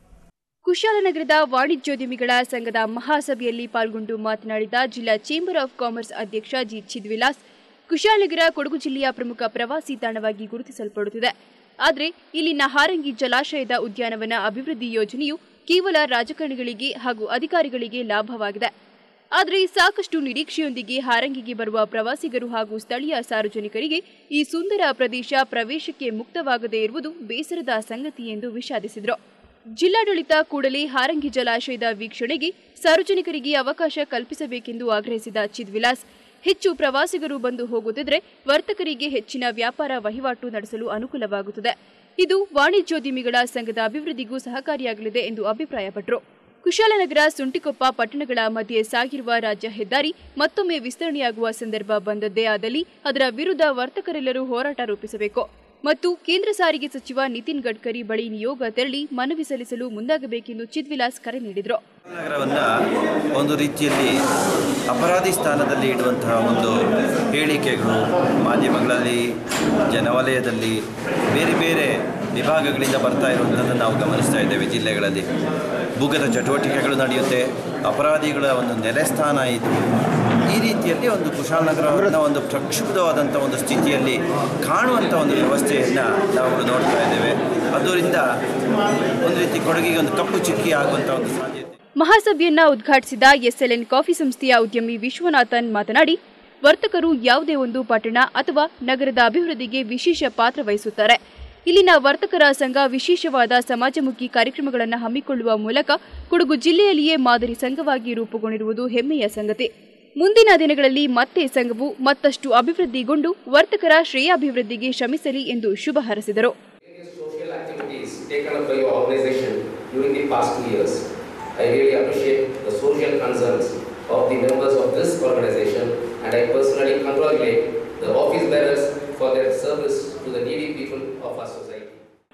ಕುಶಾಲನಗರದ ವಾಣಿಜ್ಯೋದ್ಯಮಿಗಳ ಸಂಘದ ಮಹಾಸಭೆಯಲ್ಲಿ ಪಾಲ್ಗೊಂಡು ಮಾತನಾಡಿದ ಜಿಲ್ಲಾ ಚೇಂಬರ್ ಆಫ್ ಕಾಮರ್ಸ್ ಅಧ್ಯಕ್ಷ ಜಿ ಚಿದ್ವಿಲಾಸ್ ಕುಶಾಲನಗರ ಕೊಡಗು ಜಿಲ್ಲೆಯ ಪ್ರಮುಖ ಪ್ರವಾಸಿ ತಾಣವಾಗಿ ಗುರುತಿಸಲ್ಪಡುತ್ತಿದೆ ಆದರೆ ಇಲ್ಲಿನ ಹಾರಂಗಿ ಜಲಾಶಯದ ಉದ್ಯಾನವನ ಅಭಿವೃದ್ಧಿ ಯೋಜನೆಯು ಕೇವಲ ರಾಜಕಾರಣಿಗಳಿಗೆ ಹಾಗೂ ಅಧಿಕಾರಿಗಳಿಗೆ ಲಾಭವಾಗಿದೆ ಆದರೆ ಸಾಕಷ್ಟು ನಿರೀಕ್ಷೆಯೊಂದಿಗೆ ಹಾರಂಗಿಗೆ ಬರುವ ಪ್ರವಾಸಿಗರು ಹಾಗೂ ಸ್ಥಳೀಯ ಸಾರ್ವಜನಿಕರಿಗೆ ಈ ಸುಂದರ ಪ್ರದೇಶ ಪ್ರವೇಶಕ್ಕೆ ಮುಕ್ತವಾಗದೇ ಇರುವುದು ಬೇಸರದ ಸಂಗತಿ ಎಂದು ವಿಷಾದಿಸಿದರು ಜಿಲ್ಲಾಡಳಿತ ಕೂಡಲೇ ಹಾರಂಗಿ ಜಲಾಶಯದ ವೀಕ್ಷಣೆಗೆ ಸಾರ್ವಜನಿಕರಿಗೆ ಅವಕಾಶ ಕಲ್ಪಿಸಬೇಕೆಂದು ಆಗ್ರಹಿಸಿದ ಚಿದ್ವಿಲಾಸ್ ಹೆಚ್ಚು ಪ್ರವಾಸಿಗರು ಬಂದು ಹೋಗುತ್ತಿದ್ರೆ ವರ್ತಕರಿಗೆ ಹೆಚ್ಚಿನ ವ್ಯಾಪಾರ ವಹಿವಾಟು ನಡೆಸಲು ಅನುಕೂಲವಾಗುತ್ತದೆ ಇದು ವಾಣಿಜ್ಯೋದ್ಯಮಿಗಳ ಸಂಘದ ಅಭಿವೃದ್ಧಿಗೂ ಸಹಕಾರಿಯಾಗಲಿದೆ ಎಂದು ಅಭಿಪ್ರಾಯಪಟ್ಟರು ಕುಶಾಲನಗರ ಸುಂಟಿಕೊಪ್ಪ ಪಟ್ಟಣಗಳ ಮಧ್ಯೆ ಸಾಗಿರುವ ರಾಜ್ಯ ಹೆದ್ದಾರಿ ಮತ್ತೊಮ್ಮೆ ವಿಸ್ತರಣೆಯಾಗುವ ಸಂದರ್ಭ ಬಂದದ್ದೇ ಆದಲ್ಲಿ ಅದರ ವಿರುದ್ಧ ವರ್ತಕರೆಲ್ಲರೂ ಹೋರಾಟ ರೂಪಿಸಬೇಕು ಮತ್ತು ಕೇಂದ್ರ ಸಾರಿಗೆ ಸಚಿವ ನಿತಿನ್ ಗಡ್ಕರಿ ಬಳಿ ನಿಯೋಗ ತೆರಳಿ ಮನವಿ ಸಲ್ಲಿಸಲು ಮುಂದಾಗಬೇಕೆಂದು ಚಿದ್ವಿಲಾಸ್ ಕರೆ ನೀಡಿದರು ನಗರವನ್ನು ಒಂದು ರೀತಿಯಲ್ಲಿ ಅಪರಾಧಿ ಸ್ಥಾನದಲ್ಲಿ ಇಡುವಂತಹ ಒಂದು ಹೇಳಿಕೆಗಳು ಮಾಧ್ಯಮಗಳಲ್ಲಿ ಜನವಲಯದಲ್ಲಿ ಬೇರೆ ಬೇರೆ ವಿಭಾಗಗಳಿಂದ ಬರ್ತಾ ಇರುವಂಥದ್ದನ್ನು ನಾವು ಗಮನಿಸ್ತಾ ಇದ್ದೇವೆ ಜಿಲ್ಲೆಗಳಲ್ಲಿ ಭೂಗತ ಚಟುವಟಿಕೆಗಳು ನಡೆಯುತ್ತೆ ಅಪರಾಧಿಗಳ ಒಂದು ನೆಲೆಸ್ಥಾನ ಇದು ಈ ರೀತಿಯಲ್ಲಿ ಒಂದು ಕುಶಾಲನಗರವನ್ನು ಒಂದು ಪ್ರಕ್ಷುಬ್ಧವಾದಂಥ ಒಂದು ಸ್ಥಿತಿಯಲ್ಲಿ ಕಾಣುವಂಥ ಒಂದು ವ್ಯವಸ್ಥೆಯನ್ನು ನಾವು ನೋಡ್ತಾ ಇದ್ದೇವೆ ಅದರಿಂದ ಒಂದು ರೀತಿ ಕೊಡಗಿಗೆ ಒಂದು ಕಪ್ಪು ಚುಕ್ಕಿ ಆಗುವಂಥ ಒಂದು ಸಾಧ್ಯತೆ ಮಹಾಸಭೆಯನ್ನ ಉದ್ಘಾಟಿಸಿದ ಎಸ್ಎಲ್ಎನ್ ಕಾಫಿ ಸಂಸ್ಥೆಯ ಉದ್ಯಮಿ ವಿಶ್ವನಾಥನ್ ಮಾತನಾಡಿ ವರ್ತಕರು ಯಾವುದೇ ಒಂದು ಪಟ್ಟಣ ಅಥವಾ ನಗರದ ಅಭಿವೃದ್ಧಿಗೆ ವಿಶೇಷ ಪಾತ್ರ ವಹಿಸುತ್ತಾರೆ ಇಲ್ಲಿನ ವರ್ತಕರ ಸಂಘ ವಿಶೇಷವಾದ ಸಮಾಜಮುಖಿ ಕಾರ್ಯಕ್ರಮಗಳನ್ನು ಹಮ್ಮಿಕೊಳ್ಳುವ ಮೂಲಕ ಕೊಡಗು ಜಿಲ್ಲೆಯಲ್ಲಿಯೇ ಮಾದರಿ ಸಂಘವಾಗಿ ರೂಪುಗೊಂಡಿರುವುದು ಹೆಮ್ಮೆಯ ಸಂಗತಿ ಮುಂದಿನ ದಿನಗಳಲ್ಲಿ ಮತ್ತೆ ಸಂಘವು ಮತ್ತಷ್ಟು ಅಭಿವೃದ್ಧಿಗೊಂಡು ವರ್ತಕರ ಶ್ರೇಯಾಭಿವೃದ್ಧಿಗೆ ಶ್ರಮಿಸಲಿ ಎಂದು ಶುಭ ಹಾರೈಸಿದರು social activities taken up by your organization during the past two years. I really appreciate the social concerns of the members of this organization and I personally congratulate the office bearers for their service to the needy people of our society.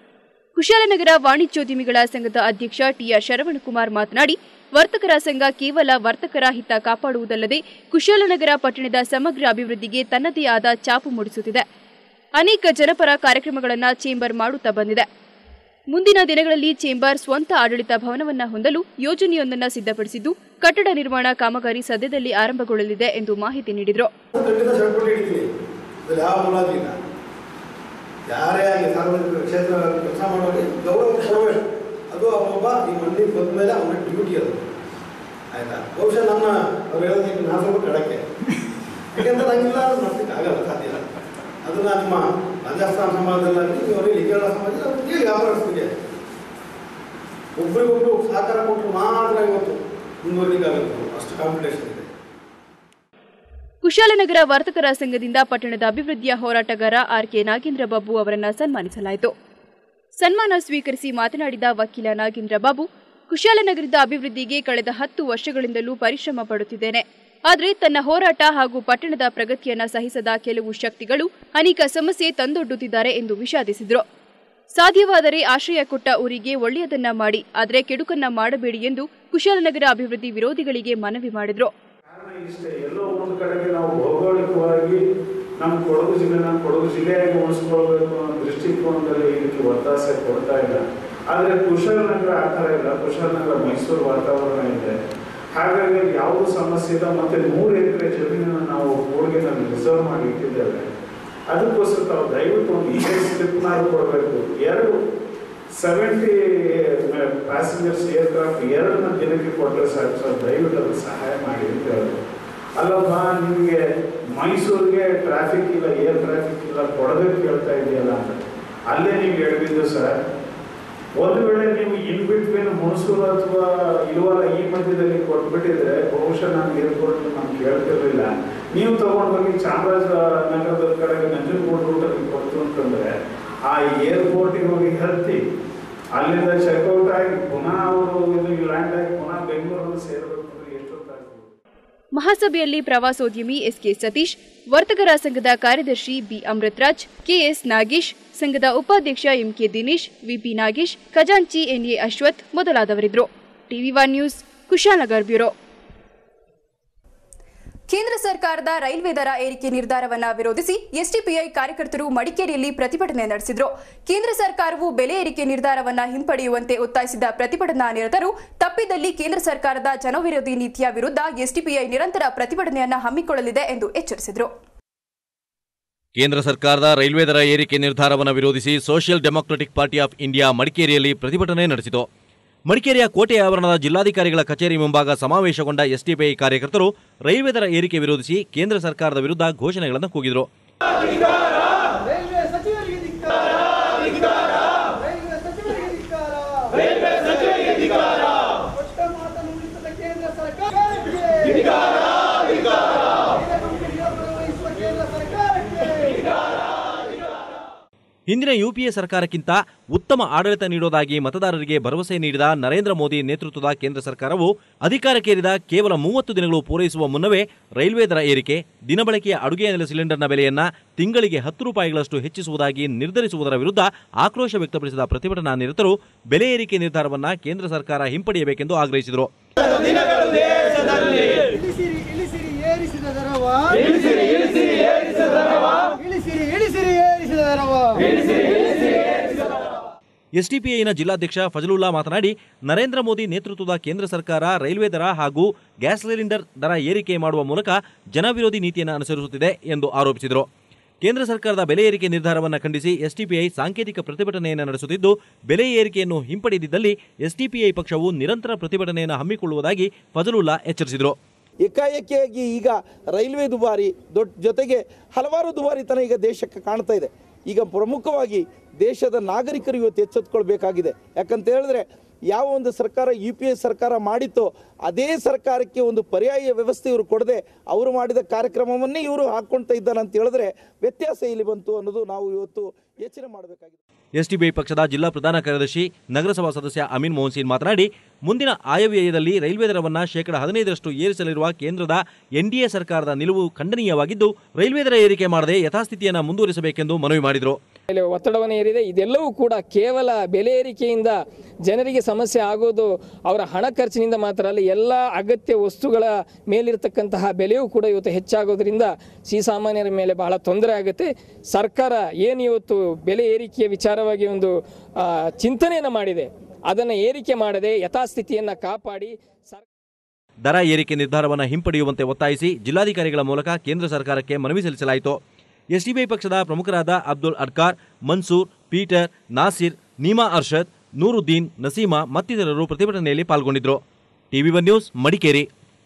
Kushalnagar ವಾಣಿಜ್ಯೋದ್ಯಮಿಗಳ ಸಂಘದ ಅಧ್ಯಕ್ಷ TR ಶರವಣಕುಮಾರ್ ಮಾತನಾಡಿ ವರ್ತಕರ ಸಂಘ ಕೇವಲ ವರ್ತಕರ ಹಿತ ಕಾಪಾಡುವುದಲ್ಲದೆ ಕುಶಾಲನಗರ ಪಟ್ಟಣದ ಸಮಗ್ರ ಅಭಿವೃದ್ಧಿಗೆ ತನ್ನದೇ ಆದ ಛಾಪು ಮೂಡಿಸುತ್ತಿದೆ ಅನೇಕ ಜನಪರ ಕಾರ್ಯಕ್ರಮಗಳನ್ನು ಚೇಂಬರ್ ಮಾಡುತ್ತಾ ಬಂದಿದೆ ಮುಂದಿನ ದಿನಗಳಲ್ಲಿ ಚೇಂಬರ್ ಸ್ವಂತ ಆಡಳಿತ ಭವನವನ್ನು ಹೊಂದಲು ಯೋಜನೆಯೊಂದನ್ನು ಸಿದ್ಧಪಡಿಸಿದ್ದು ಕಟ್ಟಡ ನಿರ್ಮಾಣ ಕಾಮಗಾರಿ ಸದ್ಯದಲ್ಲಿ ಆರಂಭಗೊಳ್ಳಲಿದೆ ಎಂದು ಮಾಹಿತಿ ನೀಡಿದರು ಖಂಡಿತ ಚಳವಳಿ ಹಿಡಿತೀನಿ ಅದ್ರಲ್ಲಿ ಯಾವ ಮುಲಾಜಿ ಇಲ್ಲ ಯಾರೇ ಆಗಲಿ ಸಾರ್ವಜನಿಕ ಕ್ಷೇತ್ರ ಕೆಲಸ ಮಾಡೋರಿಗೆ ಗೌರವ ಕೊಡಬೇಕು ಅದು ಅವನೊಬ್ಬ ಈ ಮಂದಿಗೆ ಬಂದ ಮೇಲೆ ಅವನ ಡ್ಯೂಟಿ ಅದು ಆಯ್ತಾ ಬಹುಶಃ ನನ್ನ ಅವ್ರು ಹೇಳೋದಕ್ಕೆ ನಾನು ಸ್ವಲ್ಪ ಕಡಕ್ಕೆ ಯಾಕೆಂದ್ರೆ ನಂಗಿಲ್ಲ ಅದು ಮಾಡ್ಲಿಕ್ಕೆ ಆಗಲ್ಲ ಸಾಧ್ಯ ಇಲ್ಲ ಅದನ್ನ ನಿಮ್ಮ ರಾಜಸ್ಥಾನ ಸಮಾಜದಲ್ಲಿ ನೀವು ಅವರಿಗೆ ಲಿಂಗಾಳ ಸಮಾಜದಲ್ಲಿ ಅವ್ರಿಗೆ ಹೇಳಿ ವ್ಯಾಪಾರಸ್ಥರಿಗೆ ಒಬ್ಬರಿಗೊಬ್ರು ಸಹಕಾರ ಕೊಟ್ಟರು ಮಾತ್ರ ಇವತ್ತು ಮುಂದುವರಿಲಿಕ್ಕಾಗುತ್ತೆ ಅಷ್ಟು ಕಾಂಪಿಟೇಷನ್ ಇದೆ ಕುಶಾಲನಗರ ವರ್ತಕರ ಸಂಘದಿಂದ ಪಟ್ಟಣದ ಅಭಿವೃದ್ಧಿಯ ಹೋರಾಟಗಾರ ಆರ್ ಕೆ ನಾಗೇಂದ್ರ ಬಾಬು ಅವರನ್ನ ಸನ್ಮಾನಿಸಲಾಯಿತು ಸನ್ಮಾನ ಸ್ವೀಕರಿಸಿ ಮಾತನಾಡಿದ ವಕೀಲ ನಾಗೇಂದ್ರ ಬಾಬು ಕುಶಾಲನಗರದ ಅಭಿವೃದ್ಧಿಗೆ ಕಳೆದ ಹತ್ತು ವರ್ಷಗಳಿಂದಲೂ ಪರಿಶ್ರಮ ಪಡುತ್ತಿದ್ದೇನೆ ಆದರೆ ತನ್ನ ಹೋರಾಟ ಹಾಗೂ ಪಟ್ಟಣದ ಪ್ರಗತಿಯನ್ನ ಸಹಿಸದ ಕೆಲವು ಶಕ್ತಿಗಳು ಅನೇಕ ಸಮಸ್ಯೆ ತಂದೊಡ್ಡುತ್ತಿದ್ದಾರೆ ಎಂದು ವಿಷಾದಿಸಿದರು ಸಾಧ್ಯವಾದರೆ ಆಶ್ರಯ ಕೊಟ್ಟ ಊರಿಗೆ ಒಳ್ಳೆಯದನ್ನ ಮಾಡಿ ಆದರೆ ಕೆಡುಕನ್ನ ಮಾಡಬೇಡಿ ಎಂದು ಕುಶಾಲನಗರ ಅಭಿವೃದ್ಧಿ ವಿರೋಧಿಗಳಿಗೆ ಮನವಿ ಮಾಡಿದರು ಇಷ್ಟೇ ಎಲ್ಲೋ ಒಂದು ಕಡೆಗೆ ನಾವು ಭೌಗೋಳಿಕವಾಗಿ ನಮ್ಮ ಕೊಡಗು ಜಿಲ್ಲೆ ನಮ್ಮ ಕೊಡಗು ಜಿಲ್ಲೆಯಾಗಿ ಉಳಿಸ್ಕೊಳ್ಬೇಕು ಅನ್ನೋ ದೃಷ್ಟಿಕೋನದಲ್ಲಿ ಇದಕ್ಕೆ ಒತ್ತಾಸೆ ಕೊಡ್ತಾ ಇಲ್ಲ ಆದರೆ ಕುಶಾಲನಗರ ಆ ಥರ ಇಲ್ಲ ಕುಶಾಲನಗರ ಮೈಸೂರು ವಾತಾವರಣ ಇದೆ ಹಾಗಾಗಿ ಯಾವುದೂ ಸಮಸ್ಯೆ ಇಲ್ಲ ಮತ್ತೆ ನೂರು ಎಕರೆ ಜಮೀನನ್ನು ನಾವು ಕೂರ್ಗಿನಲ್ಲಿ ರಿಸರ್ವ್ ಮಾಡಿ ಇಟ್ಟಿದ್ದೇವೆ ಅದಕ್ಕೋಸ್ಕರ ತಾವು ದಯವಿಟ್ಟು ಒಂದು ಈ ಸ್ಲಿಪ್ನಾದ್ರು ಕೊಡಬೇಕು ಎರಡು ಸೆವೆಂಟಿ ಪ್ಯಾಸೆಂಜರ್ಸ್ ಏರ್ಕ್ರಾಫ್ಟ್ ಎರಡನ್ನ ದಿನಕ್ಕೆ ಕೊಟ್ಟರೆ ಸಾಕು ಸರ್ ದಯವಿಟ್ಟು ಅದಕ್ಕೆ ಸಹಾಯ ಮಾಡಿ ಅಂತ ಹೇಳಿದ್ರು ಅಲ್ಲಪ್ಪ ನಿಮಗೆ ಮೈಸೂರಿಗೆ ಟ್ರಾಫಿಕ್ ಇಲ್ಲ ಏರ್ ಟ್ರಾಫಿಕ್ ಇಲ್ಲ ಕೊಡಬೇಕು ಕೇಳ್ತಾ ಇದೆಯಲ್ಲ ಅಂತ ಅಲ್ಲೇ ನೀವು ಹೇಳ್ಬಿದ್ದು ಸರ್ ಒಂದು ವೇಳೆ ನೀವು ಇನ್ ಬಿಟ್ವೀನ್ ಮೈಸೂರು ಅಥವಾ ಇಳುವರ ಈ ಮಧ್ಯದಲ್ಲಿ ಕೊಟ್ಬಿಟ್ಟಿದ್ರೆ ಬಹುಶಃ ನಾನು ಏರ್ಪೋರ್ಟ್ ನಾನು ಕೇಳ್ತಿರ್ಲಿಲ್ಲ ನೀವು ತಗೊಂಡು ಹೋಗಿ ಚಾಮರಾಜನಗರದ ಕಡೆಗೆ ನಂಜನಗೂಡು ರೂಟಲ್ಲಿ ಕೊಡ್ತು ಅಂತಂದ್ರೆ ಆ ಏರ್ಪೋರ್ಟಿಗೆ ಹೋಗಿ ಹತ್ತಿ ಅಲ್ಲಿಂದ ಚೆಕ್ಔಟ್ ಆಗಿ ಪುನಃ ಅವರು ಇದು ಲ್ಯಾಂಡ್ ಆಗಿ ಪುನಃ ಬೆಂಗಳೂರಲ್ಲಿ ಸೇರಬೇಕು ಅಂದ್ರೆ ಎಷ್ಟೊತ್ತಾಗ್ತದೆ ಮಹಾಸಭೆಯಲ್ಲಿ ಪ್ರವಾಸೋದ್ಯಮಿ ಎಸ್ಕೆ ಸತೀಶ್ ವರ್ತಕರ ಸಂಘದ ಕಾರ್ಯದರ್ಶಿ ಬಿ ಅಮೃತರಾಜ್ ಕೆಎಸ್ ನಾಗೇಶ್ ಸಂಘದ ಉಪಾಧ್ಯಕ್ಷ ಎಂಕೆ ದಿನೇಶ್ ವಿಪಿ ನಾಗೇಶ್ ಖಜಾಂಚಿ ಎನ್ಎ ಅಶ್ವಥ್ ಮೊದಲಾದವರಿದ್ದರು TV one news Kushalnagar bureau ಕೇಂದ್ರ ಸರ್ಕಾರದ ರೈಲ್ವೆ ದರ ಏರಿಕೆ ನಿರ್ಧಾರವನ್ನ ವಿರೋಧಿಸಿ ಎಸ್ಡಿಪಿಐ ಕಾರ್ಯಕರ್ತರು ಮಡಿಕೇರಿಯಲ್ಲಿ ಪ್ರತಿಭಟನೆ ನಡೆಸಿದ್ರು ಕೇಂದ್ರ ಸರ್ಕಾರವು ಬೆಲೆ ಏರಿಕೆ ನಿರ್ಧಾರವನ್ನ ಹಿಂಪಡೆಯುವಂತೆ ಒತ್ತಾಯಿಸಿದ ಪ್ರತಿಭಟನಾ ನಿರತರು ತಪ್ಪಿದಲ್ಲಿ ಕೇಂದ್ರ ಸರ್ಕಾರದ ಜನವಿರೋಧಿ ನೀತಿಯ ವಿರುದ್ಧ ಎಸ್ಡಿಪಿಐ ನಿರಂತರ ಪ್ರತಿಭಟನೆಯನ್ನ ಹಮ್ಮಿಕೊಳ್ಳಲಿದೆ ಎಂದು ಎಚ್ಚರಿಸಿದರು ಕೇಂದ್ರ ಸರ್ಕಾರದ ರೈಲ್ವೆ ದರ ಏರಿಕೆ ನಿರ್ಧಾರವನ್ನು ವಿರೋಧಿಸಿ social democratic party of India ಮಡಿಕೇರಿಯಲ್ಲಿ ಪ್ರತಿಭಟನೆ ನಡೆಸಿತು ಮಡಿಕೇರಿಯ ಕೋಟೆ ಆವರಣದ ಜಿಲ್ಲಾಧಿಕಾರಿಗಳ ಕಚೇರಿ ಮುಂಭಾಗ ಸಮಾವೇಶಗೊಂಡ ಎಸ್ಡಿಪಿಐ ಕಾರ್ಯಕರ್ತರು ರೈಲ್ವೆ ದರ ಏರಿಕೆ ವಿರೋಧಿಸಿ ಕೇಂದ್ರ ಸರ್ಕಾರದ ವಿರುದ್ಧ ಘೋಷಣೆಗಳನ್ನು ಕೂಗಿದರು ರೈಲ್ವೆ ಸಚಿವರಿಗೆ ಧಿಕ್ಕಾರ ಧಿಕ್ಕಾರ ರೈಲ್ವೆ ಸಚಿವರಿಗೆ ಧಿಕ್ಕಾರ ರೈಲ್ವೆ ಸಚಿವರಿಗೆ ಧಿಕ್ಕಾರ ಕೊಟ್ಟ ಮಾತನ್ನು ಉಳಿಸದ ಕೇಂದ್ರ ಸರ್ಕಾರಕ್ಕೆ ಧಿಕ್ಕಾರ ಧಿಕ್ಕಾರ ವಹಿಸುವ ಕೇಂದ್ರ ಸರ್ಕಾರಕ್ಕೆ ಹಿಂದಿನ ಯುಪಿಎ ಸರ್ಕಾರಕ್ಕಿಂತ ಉತ್ತಮ ಆಡಳಿತ ನೀಡೋದಾಗಿ ಮತದಾರರಿಗೆ ಭರವಸೆ ನೀಡಿದ ನರೇಂದ್ರ ಮೋದಿ ನೇತೃತ್ವದ ಕೇಂದ್ರ ಸರ್ಕಾರವು ಅಧಿಕಾರಕ್ಕೇರಿದ ಕೇವಲ ಮೂವತ್ತು ದಿನಗಳು ಪೂರೈಸುವ ಮುನ್ನವೇ ರೈಲ್ವೆ ದರ ಏರಿಕೆ ದಿನಬಳಕೆಯ ಅಡುಗೆ ಅನಿಲ ಸಿಲಿಂಡರ್ನ ಬೆಲೆಯನ್ನ ತಿಂಗಳಿಗೆ ಹತ್ತು ರೂಪಾಯಿಗಳಷ್ಟು ಹೆಚ್ಚಿಸುವುದಾಗಿ ನಿರ್ಧರಿಸುವುದರ ವಿರುದ್ಧ ಆಕ್ರೋಶ ವ್ಯಕ್ತಪಡಿಸಿದ ಪ್ರತಿಭಟನಾ ನಿರತರು ಬೆಲೆ ಏರಿಕೆ ನಿರ್ಧಾರವನ್ನ ಕೇಂದ್ರ ಸರ್ಕಾರ ಹಿಂಪಡೆಯಬೇಕೆಂದು ಆಗ್ರಹಿಸಿದರು ಇಳಿಸಿರಿ ಇಳಿಸಿರಿ ಏರಿಸಿದ ದರವ ಇಳಿಸಿರಿ ಇಳಿಸಿರಿ ಏರಿಸಿದ ದರವ ಇಳಿಸಿರಿ ಇಳಿಸಿರಿ ಏರಿಸಿದ ದರವ ಇಳಿಸಿರಿ ಇಳಿಸಿರಿ ಏರಿಸಿದ ಎಸ್ಡಿಪಿಐನ ಜಿಲ್ಲಾಧ್ಯಕ್ಷ ಫಜಲುಲ್ಲಾ ಮಾತನಾಡಿ ನರೇಂದ್ರ ಮೋದಿ ನೇತೃತ್ವದ ಕೇಂದ್ರ ಸರ್ಕಾರ ರೈಲ್ವೆ ದರ ಹಾಗೂ ಗ್ಯಾಸ್ ಸಿಲಿಂಡರ್ ದರ ಏರಿಕೆ ಮಾಡುವ ಮೂಲಕ ಜನವಿರೋಧಿ ನೀತಿಯನ್ನು ಅನುಸರಿಸುತ್ತಿದೆ ಎಂದು ಆರೋಪಿಸಿದರು ಕೇಂದ್ರ ಸರ್ಕಾರದ ಬೆಲೆ ಏರಿಕೆ ನಿರ್ಧಾರವನ್ನು ಖಂಡಿಸಿ ಎಸ್ಡಿಪಿಐ ಸಾಂಕೇತಿಕ ಪ್ರತಿಭಟನೆಯನ್ನು ನಡೆಸುತ್ತಿದ್ದು ಬೆಲೆ ಏರಿಕೆಯನ್ನು ಹಿಂಪಡೆದಿದ್ದಲ್ಲಿ ಎಸ್ಡಿಪಿಐ ಪಕ್ಷವು ನಿರಂತರ ಪ್ರತಿಭಟನೆಯನ್ನು ಹಮ್ಮಿಕೊಳ್ಳುವುದಾಗಿ ಫಜಲುಲ್ಲಾ ಎಚ್ಚರಿಸಿದರು ಏಕಾಏಕಿಯಾಗಿ ಈಗ ರೈಲ್ವೆ ದುಬಾರಿ ದೊಡ್ಡ ಜೊತೆಗೆ ಹಲವಾರು ದುಬಾರಿತನ ಈಗ ದೇಶಕ್ಕೆ ಕಾಣ್ತಾ ಇದೆ ಈಗ ಪ್ರಮುಖವಾಗಿ ದೇಶದ ನಾಗರಿಕರು ಇವತ್ತು ಎಚ್ಚೆತ್ಕೊಳ್ಬೇಕಾಗಿದೆ ಯಾಕಂತ ಹೇಳಿದ್ರೆ ಯಾವ ಒಂದು ಸರ್ಕಾರ ಯು ಪಿ ಎ ಸರ್ಕಾರ ಮಾಡಿತ್ತೋ ಅದೇ ಸರ್ಕಾರಕ್ಕೆ ಒಂದು ಪರ್ಯಾಯ ವ್ಯವಸ್ಥೆ ಇವರು ಕೊಡದೆ ಅವರು ಮಾಡಿದ ಕಾರ್ಯಕ್ರಮವನ್ನೇ ಇವರು ಹಾಕ್ಕೊಳ್ತಾ ಇದ್ದಾರೆ ಅಂತ ಹೇಳಿದ್ರೆ ವ್ಯತ್ಯಾಸ ಇಲ್ಲಿ ಬಂತು ಅನ್ನೋದು ನಾವು ಇವತ್ತು ಯೋಚನೆ ಮಾಡಬೇಕಾಗಿದೆ ಎಸ್ಟಿಬಿಐ ಪಕ್ಷದ ಜಿಲ್ಲಾ ಪ್ರಧಾನ ಕಾರ್ಯದರ್ಶಿ ನಗರಸಭಾ ಸದಸ್ಯ ಅಮೀನ್ ಮೋಹನ್ ಸಿಂಗ್ ಮಾತನಾಡಿ ಮುಂದಿನ ಆಯವ್ಯಯದಲ್ಲಿ ರೈಲ್ವೆ ದರವನ್ನು ಶೇಕಡ ಹದಿನೈದರಷ್ಟು ಏರಿಸಲಿರುವ ಕೇಂದ್ರದ ಎನ್ಡಿಎ ಸರ್ಕಾರದ ನಿಲುವು ಖಂಡನೀಯವಾಗಿದ್ದು ರೈಲ್ವೆ ದರ ಏರಿಕೆ ಮಾಡದೆ ಯಥಾಸ್ಥಿತಿಯನ್ನು ಮುಂದುವರಿಸಬೇಕೆಂದು ಮನವಿ ಮಾಡಿದರು ಮೇಲೆ ಒತ್ತಡವನ್ನು ಏರಿದೆ ಇದೆಲ್ಲವೂ ಕೂಡ ಕೇವಲ ಬೆಲೆ ಏರಿಕೆಯಿಂದ ಜನರಿಗೆ ಸಮಸ್ಯೆ ಆಗೋದು ಅವರ ಹಣ ಖರ್ಚಿನಿಂದ ಮಾತ್ರ ಅಲ್ಲ ಎಲ್ಲ ಅಗತ್ಯ ವಸ್ತುಗಳ ಮೇಲಿರತಕ್ಕಂತಹ ಬೆಲೆಯೂ ಕೂಡ ಇವತ್ತು ಹೆಚ್ಚಾಗೋದ್ರಿಂದ ಶ್ರೀಸಾಮಾನ್ಯರ ಮೇಲೆ ಬಹಳ ತೊಂದರೆ ಆಗುತ್ತೆ ಸರ್ಕಾರ ಏನು ಇವತ್ತು ಬೆಲೆ ಏರಿಕೆಯ ವಿಚಾರವಾಗಿ ಒಂದು ಆ, ಚಿಂತನೆಯನ್ನು ಮಾಡಿದೆ ಅದನ್ನು ಏರಿಕೆ ಮಾಡದೆ ಯಥಾಸ್ಥಿತಿಯನ್ನು ಕಾಪಾಡಿ ಸರ್ ದರ ಏರಿಕೆ ನಿರ್ಧಾರವನ್ನು ಹಿಂಪಡೆಯುವಂತೆ ಒತ್ತಾಯಿಸಿ ಜಿಲ್ಲಾಧಿಕಾರಿಗಳ ಮೂಲಕ ಕೇಂದ್ರ ಸರ್ಕಾರಕ್ಕೆ ಮನವಿ ಸಲ್ಲಿಸಲಾಯಿತು ಎಸ್ಡಿಬಿಐ ಪಕ್ಷದ ಪ್ರಮುಖರಾದ ಅಬ್ದುಲ್ ಅಡ್ಕಾರ್ ಮನ್ಸೂರ್ ಪೀಟರ್ ನಾಸಿರ್ ನೀಮಾ ಅರ್ಷದ್ ನೂರುದ್ದೀನ್ ನಸೀಮಾ ಮತ್ತಿತರರು ಪ್ರತಿಭಟನೆಯಲ್ಲಿ ಪಾಲ್ಗೊಂಡಿದ್ದರು ಟಿವಿ ಒನ್ ನ್ಯೂಸ್ ಮಡಿಕೇರಿ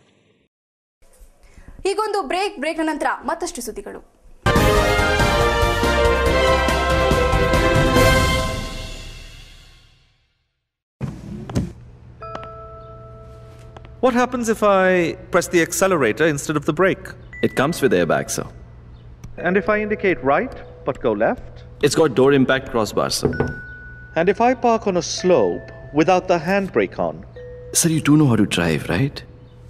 ಈಗೊಂದು ಬ್ರೇಕ್ ಬ್ರೇಕ್ ನಂತರ ಮತ್ತಷ್ಟು ಸುದ್ದಿಗಳು What happens if I press the accelerator instead of the brake? It comes with airbags, sir. And if I indicate right but go left? It's got door impact crossbars, sir. And if I park on a slope without the handbrake on? Sir, you do know how to drive, right?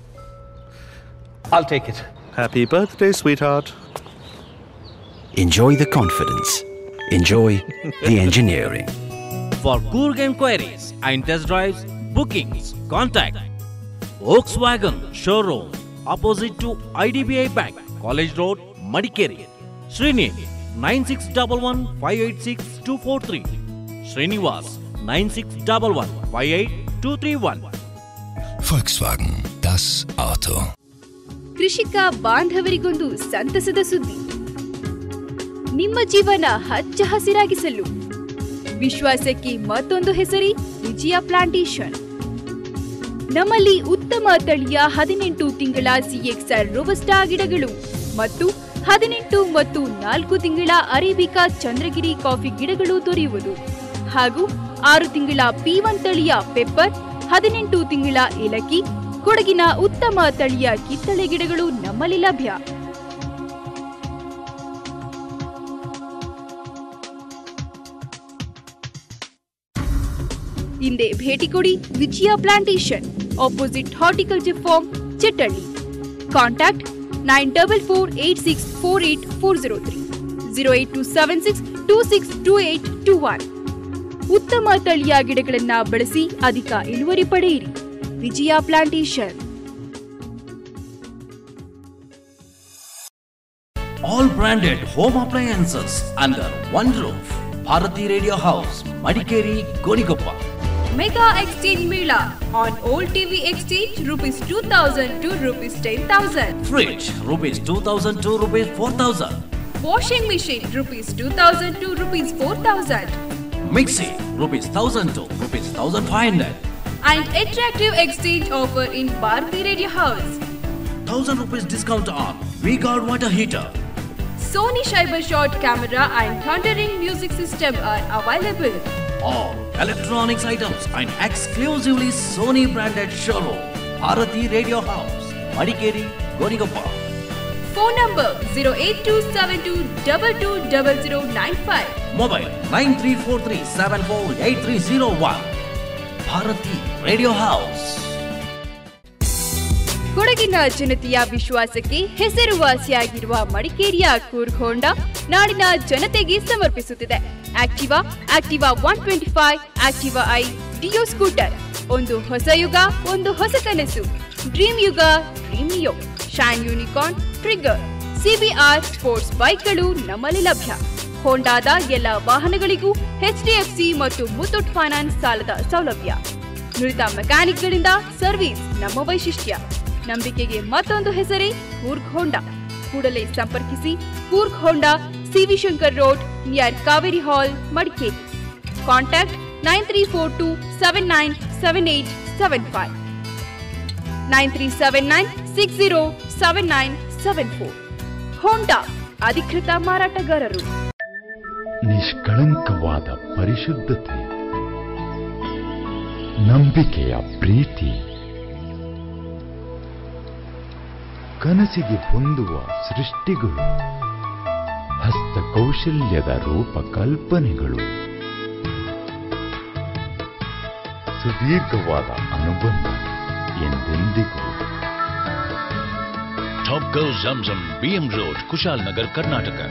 I'll take it. Happy birthday, sweetheart. Enjoy the confidence. Enjoy the engineering. For Coorg enquiries and test drives, bookings, contact Volkswagen Showroom opposite to IDBI Bank, College Road, Madikeri. Srini 9611 586 243. Srinivas 9611 58231. Volkswagen, das Auto. ಕೃಷಿಕ ಬಾಂಧವರಿಗೊಂದು ಸಂತಸದ ಸುದ್ದಿ ನಿಮ್ಮ ಜೀವನ ಹಚ್ಚ ಹಸಿರಾಗಿಸಲು ವಿಶ್ವಾಸಕ್ಕೆ ಮತ್ತೊಂದು ಹೆಸರಿ ವಿಜಯ plantation ನಮ್ಮಲ್ಲಿ ಉತ್ತಮ ತಳಿಯ ಹದಿನೆಂಟು ತಿಂಗಳ ಸಿಎಕ್ಸ್ಆರ್ ರೋಬಸ್ಟಾ ಗಿಡಗಳು ಮತ್ತು ಹದಿನೆಂಟು ಮತ್ತು ನಾಲ್ಕು ತಿಂಗಳ ಅರೇಬಿಕಾ ಚಂದ್ರಗಿರಿ ಕಾಫಿ ಗಿಡಗಳು ದೊರೆಯುವುದು ಹಾಗೂ ಆರು ತಿಂಗಳ ಪಿ ಒನ್ ತಳಿಯ ಪೆಪ್ಪರ್ ಹದಿನೆಂಟು ತಿಂಗಳ ಏಲಕ್ಕಿ ಕೊಡಗಿನ ಉತ್ತಮ ತಳಿಯ ಕಿತ್ತಳೆ ಗಿಡಗಳು ನಮ್ಮಲ್ಲಿ ಲಭ್ಯ ಹಿಂದೆ ಭೇಟಿ ಕೊಡಿ Vijaya plantation opposite horticulture farm Chittalli contact nine double four eight six four eight four zero three zero eight two seven six two six two eight two one ಉತ್ತಮ ತಳಿಯ ಗಿಡಗಳನ್ನ ಬಳಸಿ ಅಧಿಕ ಇಳುವರಿ ಪಡೆಯಿರಿ Vijaya plantation All branded home appliances under one roof. Bharati Radio House, Madikeri, Gonigoppa. Mega Exchange Mela on old TV exchange rupees 2000 to rupees 10000. Fridge, rupees 2000 to rupees 4000. Washing machine rupees 2000 to rupees 4000. Mixie, rupees 1000 to rupees 1500. And attractive exchange offer in Bharati Radio House. 1000 rupees discount on V-Guard water heater. Sony Cyber Shot camera and thundering music system are available. All electronics items and exclusively Sony branded showroom. Bharati Radio House, Madikeri, Gonigoppa. Phone number 08272220095. Mobile 9343748301. Bharati Radio House. ಕೊಡಗಿನ ಜನತೆಯ ವಿಶ್ವಾಸಕ್ಕೆ ಹೆಸರುವಾಸಿಯಾಗಿರುವ ಮಡಿಕೇರಿಯ Coorg Honda ನಾಡಿನ ಜನತೆಗೆ ಸಮರ್ಪಿಸುತ್ತಿದೆ Activa Activa one twenty five Activa i Dio scooter ಒಂದು ಹೊಸ ಯುಗ ಒಂದು ಹೊಸ ಕನಸು dream Yuga dream neo shine unicorn trigger CBR sports ಬೈಕ್ಗಳು ನಮ್ಮಲ್ಲಿ ಲಭ್ಯ ಹೋಂಡಾದ ಎಲ್ಲ ವಾಹನಗಳಿಗೂ ಎಚ್ಡಿಎಫ್ಸಿ ಮತ್ತು ಮುತ್ತೂಟ್ ಫೈನಾನ್ಸ್ ಸಾಲದ ಸೌಲಭ್ಯ ನುರಿತ ಮೆಕ್ಯಾನಿಕ್ಗಳಿಂದ ಸರ್ವಿಸ್ ನಮ್ಮ ವೈಶಿಷ್ಟ್ಯ ನಂಬಿಕೆಗೆ ಮತ್ತೊಂದು ಹೆಸರೇ ಕೂರ್ಗ್ ಹೋಂಡಾ ಕೂಡಲೇ ಸಂಪರ್ಕಿಸಿ Coorg Honda CV Shankar road near Kaveri hall Madikeri contact nine three four two seven nine seven eight seven five nine three seven nine six zero seven nine seven four Honda ಅಧಿಕೃತ ಮಾರಾಟಗಾರರು ನಿಷ್ಕಳಂಕವಾದ ಪರಿಶುದ್ಧತೆ ನಂಬಿಕೆಯ ಪ್ರೀತಿ ಕನಸಿಗೆ ಹೊಂದುವ ಸೃಷ್ಟಿಗಳು ಹಸ್ತಕೌಶಲ್ಯದ ರೂಪಕಲ್ಪನೆಗಳು ಸುದೀರ್ಘವಾದ ಅನುಬಂಧ ಎಂದೆಂದಿಗೂ Top Go Zamzam BM Road, Kushal Nagar, Karnataka.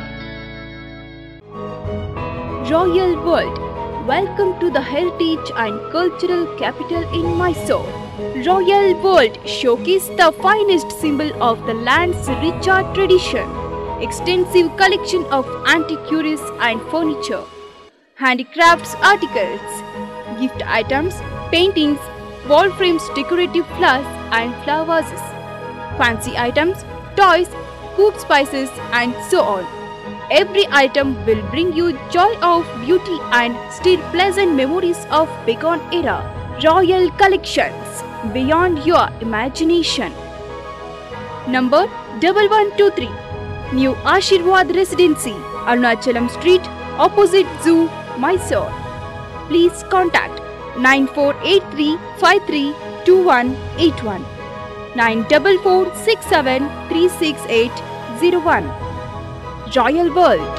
Royal World. Welcome to the heritage and cultural capital in Mysore. Royal World showcase the finest symbol of the land's richer tradition. Extensive collection of antiquities and furniture, handicrafts articles, gift items, paintings, wall frames, decorative flowers and flower vases, fancy items, toys, cooked spices and so on. Every item will bring you joy of beauty and still pleasant memories of bygone era. Royal collections beyond your imagination. Number 1123 New Ashirwad Residency, Arunachalam Street, opposite Zoo, Mysore. Please contact 9483 532181 94467 36801. Royal World.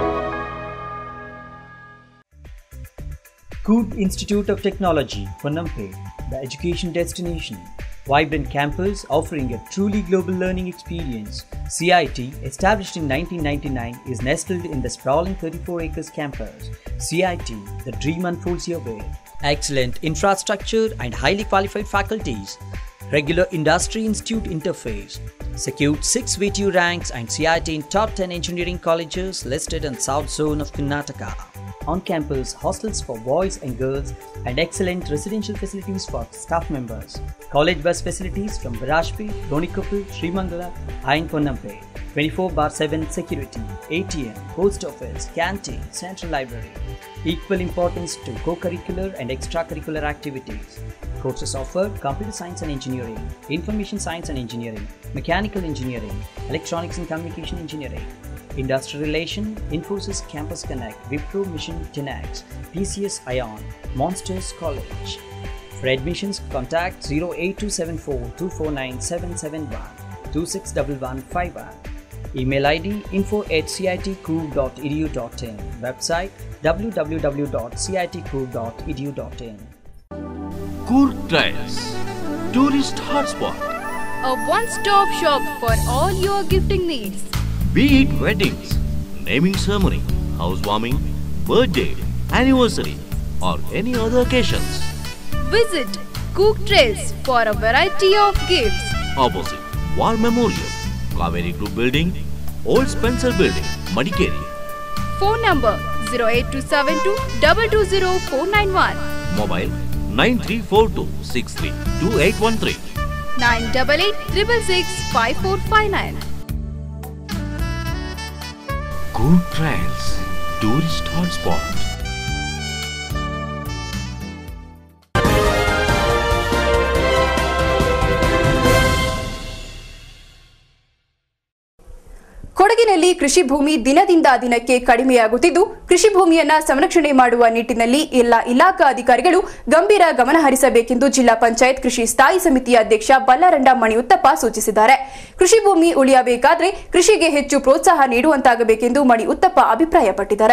Coop Institute of Technology, Ponnampe, the education destination. Vibrant campus offering a truly global learning experience. CIT, established in 1999, is nestled in the sprawling 34 acres campus. CIT, the dream unfolds your way. Excellent infrastructure and highly qualified faculties. Regular industry institute interface. Secured 6 VTU ranks and CIT in top 10 engineering colleges listed in South Zone of Karnataka. On campus, hostels for boys and girls and excellent residential facilities for staff members. College bus facilities from Barashpi, Donikopil, Srimangala and Ponnampe. 24 bar 7 security, ATM, post office, canteen, central library. Equal importance to co curricular and extracurricular activities. Courses offer computer science and engineering, information science and engineering, mechanical engineering, electronics and communication engineering, industrial relation, Infosys Campus Connect, Wipro Mission 10X, PCS Ion, Monsters College. For admissions, contact 08274 249 771 261151. Email ID info at citcrew.edu.in. Website www.citcrew.edu.in. Coorg Trails, tourist hotspot. A one-stop shop for all your gifting needs. Be it weddings, naming ceremony, housewarming, birthday, anniversary, or any other occasions. Visit Cook Trails for a variety of gifts. Opposite War Memorial, Kaveri Group Building, Old Spencer Building, Madikeri. Phone number 08272 220 491 Mobile 9342 632813. 988 666 5459. Coorg Trails, tourist hotspot. ಕೊಡಗಿನಲ್ಲಿ ಕೃಷಿ ಭೂಮಿ ದಿನದಿಂದ ದಿನಕ್ಕೆ ಕಡಿಮೆಯಾಗುತ್ತಿದ್ದು ಕೃಷಿ ಭೂಮಿಯನ್ನ ಸಂರಕ್ಷಣೆ ಮಾಡುವ ನಿಟ್ಟಿನಲ್ಲಿ ಎಲ್ಲ ಇಲಾಖಾ ಅಧಿಕಾರಿಗಳು ಗಂಭೀರ ಗಮನ ಹರಿಸಬೇಕೆಂದು ಜಿಲ್ಲಾ ಪಂಚಾಯತ್ ಕೃಷಿ ಸ್ಥಾಯಿ ಸಮಿತಿಯ ಅಧ್ಯಕ್ಷ ಬಲ್ಲಾರಂಡ ಮಣಿಯುತ್ತಪ್ಪ ಸೂಚಿಸಿದ್ದಾರೆ ಕೃಷಿ ಭೂಮಿ ಉಳಿಯಬೇಕಾದ್ರೆ ಕೃಷಿಗೆ ಹೆಚ್ಚು ಪ್ರೋತ್ಸಾಹ ನೀಡುವಂತಾಗಬೇಕೆಂದು ಮಣಿ ಉತ್ತಪ್ಪ ಅಭಿಪ್ರಾಯಪಟ್ಟಿದ್ದಾರೆ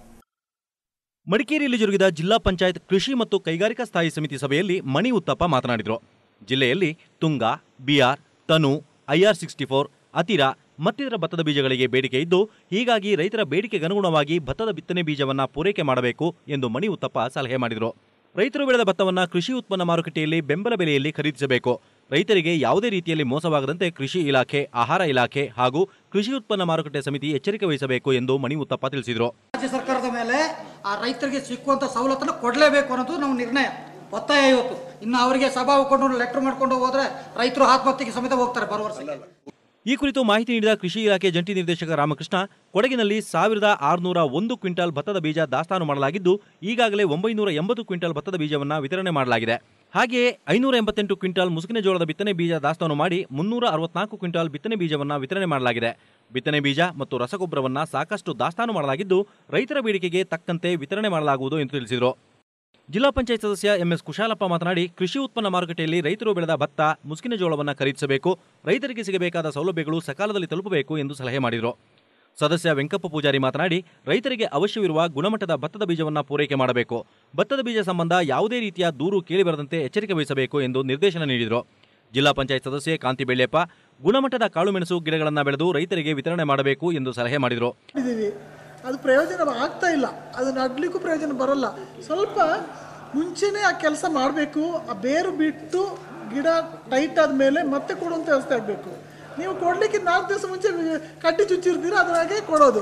ಮಡಿಕೇರಿಯಲ್ಲಿ ಜರುಗಿದ ಜಿಲ್ಲಾ ಪಂಚಾಯತ್ ಕೃಷಿ ಮತ್ತು ಕೈಗಾರಿಕಾ ಸ್ಥಾಯಿ ಸಮಿತಿ ಸಭೆಯಲ್ಲಿ ಮಣಿ ಉತ್ತಪ್ಪ ಮಾತನಾಡಿದರು ಜಿಲ್ಲೆಯಲ್ಲಿ Tunga BR Thanu IR sixty four Athira ಮತ್ತಿತರ ಭತ್ತದ ಬೀಜಗಳಿಗೆ ಬೇಡಿಕೆ ಇದ್ದು ಹೀಗಾಗಿ ರೈತರ ಬೇಡಿಕೆಗೆ ಅನುಗುಣವಾಗಿ ಭತ್ತದ ಬಿತ್ತನೆ ಬೀಜವನ್ನ ಪೂರೈಕೆ ಮಾಡಬೇಕು ಎಂದು ಮಣಿ ಉತ್ತಪ್ಪ ಸಲಹೆ ಮಾಡಿದರು ರೈತರು ಬೆಳೆದ ಭತ್ತವನ್ನ ಕೃಷಿ ಉತ್ಪನ್ನ ಮಾರುಕಟ್ಟೆಯಲ್ಲಿ ಬೆಂಬಲ ಬೆಲೆಯಲ್ಲಿ ಖರೀದಿಸಬೇಕು ರೈತರಿಗೆ ಯಾವುದೇ ರೀತಿಯಲ್ಲಿ ಮೋಸವಾಗದಂತೆ ಕೃಷಿ ಇಲಾಖೆ ಆಹಾರ ಇಲಾಖೆ ಹಾಗೂ ಕೃಷಿ ಉತ್ಪನ್ನ ಮಾರುಕಟ್ಟೆ ಸಮಿತಿ ಎಚ್ಚರಿಕೆ ವಹಿಸಬೇಕು ಎಂದು ಮಣಿ ಉತ್ತಪ್ಪ ತಿಳಿಸಿದರು ರಾಜ್ಯ ಸರ್ಕಾರದ ಮೇಲೆ ಆ ರೈತರಿಗೆ ಸಿಕ್ಕುವಂಥ ಸವಲತ್ತನ್ನು ಕೊಡಲೇಬೇಕು ಅನ್ನೋದು ನಮ್ಮ ನಿರ್ಣಯ ಒತ್ತಾಯ ಇವತ್ತು ಇನ್ನು ಅವರಿಗೆ ಸಭಾ ಕೊಂಡು ಲೆಟರ್ ಮಾಡ್ಕೊಂಡು ಹೋದ್ರೆ ರೈತರು ಆತ್ಮಹತ್ಯೆಗೆ ಸಮೇತ ಹೋಗ್ತಾರೆ ಬರುವ ವರ್ಷ ಈ ಕುರಿತು ಮಾಹಿತಿ ನೀಡಿದ ಕೃಷಿ ಇಲಾಖೆ ಜಂಟಿ ನಿರ್ದೇಶಕ ರಾಮಕೃಷ್ಣ ಕೊಡಗಿನಲ್ಲಿ ಸಾವಿರದ ಆರುನೂರ ಒಂದು ಕ್ವಿಂಟಾಲ್ ಭತ್ತದ ಬೀಜ ದಾಸ್ತಾನು ಮಾಡಲಾಗಿದ್ದು ಈಗಾಗಲೇ ಒಂಬೈನೂರ ಎಂಬತ್ತು ಕ್ವಿಂಟಾಲ್ ಭತ್ತದ ಬೀಜವನ್ನು ವಿತರಣೆ ಮಾಡಲಾಗಿದೆ ಹಾಗೆಯೇ ಐನೂರ ಎಂಬತ್ತೆಂಟು ಕ್ವಿಂಟಾಲ್ ಮುಸುಕಿನ ಜೋಳದ ಬಿತ್ತನೆ ಬೀಜ ದಾಸ್ತಾನು ಮಾಡಿ ಮುನ್ನೂರ ಅರವತ್ನಾಲ್ಕು ಕ್ವಿಂಟಾಲ್ ಬಿತ್ತನೆ ಬೀಜವನ್ನು ವಿತರಣೆ ಮಾಡಲಾಗಿದೆ ಬಿತ್ತನೆ ಬೀಜ ಮತ್ತು ರಸಗೊಬ್ಬರವನ್ನು ಸಾಕಷ್ಟು ದಾಸ್ತಾನು ಮಾಡಲಾಗಿದ್ದು ರೈತರ ಬೇಡಿಕೆಗೆ ತಕ್ಕಂತೆ ವಿತರಣೆ ಮಾಡಲಾಗುವುದು ಎಂದು ತಿಳಿಸಿದರು ಜಿಲ್ಲಾ ಪಂಚಾಯತ್ ಸದಸ್ಯ ಎಂಎಸ್ ಕುಶಾಲಪ್ಪ ಮಾತನಾಡಿ ಕೃಷಿ ಉತ್ಪನ್ನ ಮಾರುಕಟ್ಟೆಯಲ್ಲಿ ರೈತರು ಬೆಳೆದ ಭತ್ತ ಮುಸುಕಿನ ಜೋಳವನ್ನು ಖರೀದಿಸಬೇಕು ರೈತರಿಗೆ ಸಿಗಬೇಕಾದ ಸೌಲಭ್ಯಗಳು ಸಕಾಲದಲ್ಲಿ ತಲುಪಬೇಕು ಎಂದು ಸಲಹೆ ಮಾಡಿದರು ಸದಸ್ಯ ವೆಂಕಪ್ಪ ಪೂಜಾರಿ ಮಾತನಾಡಿ ರೈತರಿಗೆ ಅವಶ್ಯವಿರುವ ಗುಣಮಟ್ಟದ ಭತ್ತದ ಬೀಜವನ್ನು ಪೂರೈಕೆ ಮಾಡಬೇಕು ಭತ್ತದ ಬೀಜ ಸಂಬಂಧ ಯಾವುದೇ ರೀತಿಯ ದೂರು ಕೇಳಿಬರದಂತೆ ಎಚ್ಚರಿಕೆ ವಹಿಸಬೇಕು ಎಂದು ನಿರ್ದೇಶನ ನೀಡಿದರು ಜಿಲ್ಲಾ ಪಂಚಾಯತ್ ಸದಸ್ಯೆ ಕಾಂತಿ ಬೆಳ್ಳೆಪ್ಪ ಗುಣಮಟ್ಟದ ಕಾಳುಮೆಣಸು ಗಿಡಗಳನ್ನು ಬೆಳೆದು ರೈತರಿಗೆ ವಿತರಣೆ ಮಾಡಬೇಕು ಎಂದು ಸಲಹೆ ಮಾಡಿದರು ಮಾಡಿದ್ದೀವಿ ಅದು ಪ್ರಯೋಜನ ಆಗ್ತಾ ಇಲ್ಲ ಅದು ನಡ್ಲಿಕ್ಕೂ ಪ್ರಯೋಜನ ಬರಲ್ಲ ಸ್ವಲ್ಪ ಮುಂಚೆನೇ ಆ ಕೆಲಸ ಮಾಡಬೇಕು ಆ ಬೇರು ಬಿಟ್ಟು ಗಿಡ ಟೈಟ್ ಆದಮೇಲೆ ಮತ್ತೆ ಕೊಡುವಂಥ ವ್ಯವಸ್ಥೆ ಆಗಬೇಕು ನೀವು ಕೊಡಲಿಕ್ಕೆ ನಾಲ್ಕು ದಿವಸ ಮುಂಚೆ ಕಟ್ಟಿ ಚುಚ್ಚಿರ್ತೀರ ಅದ್ರಾಗೆ ಕೊಡೋದು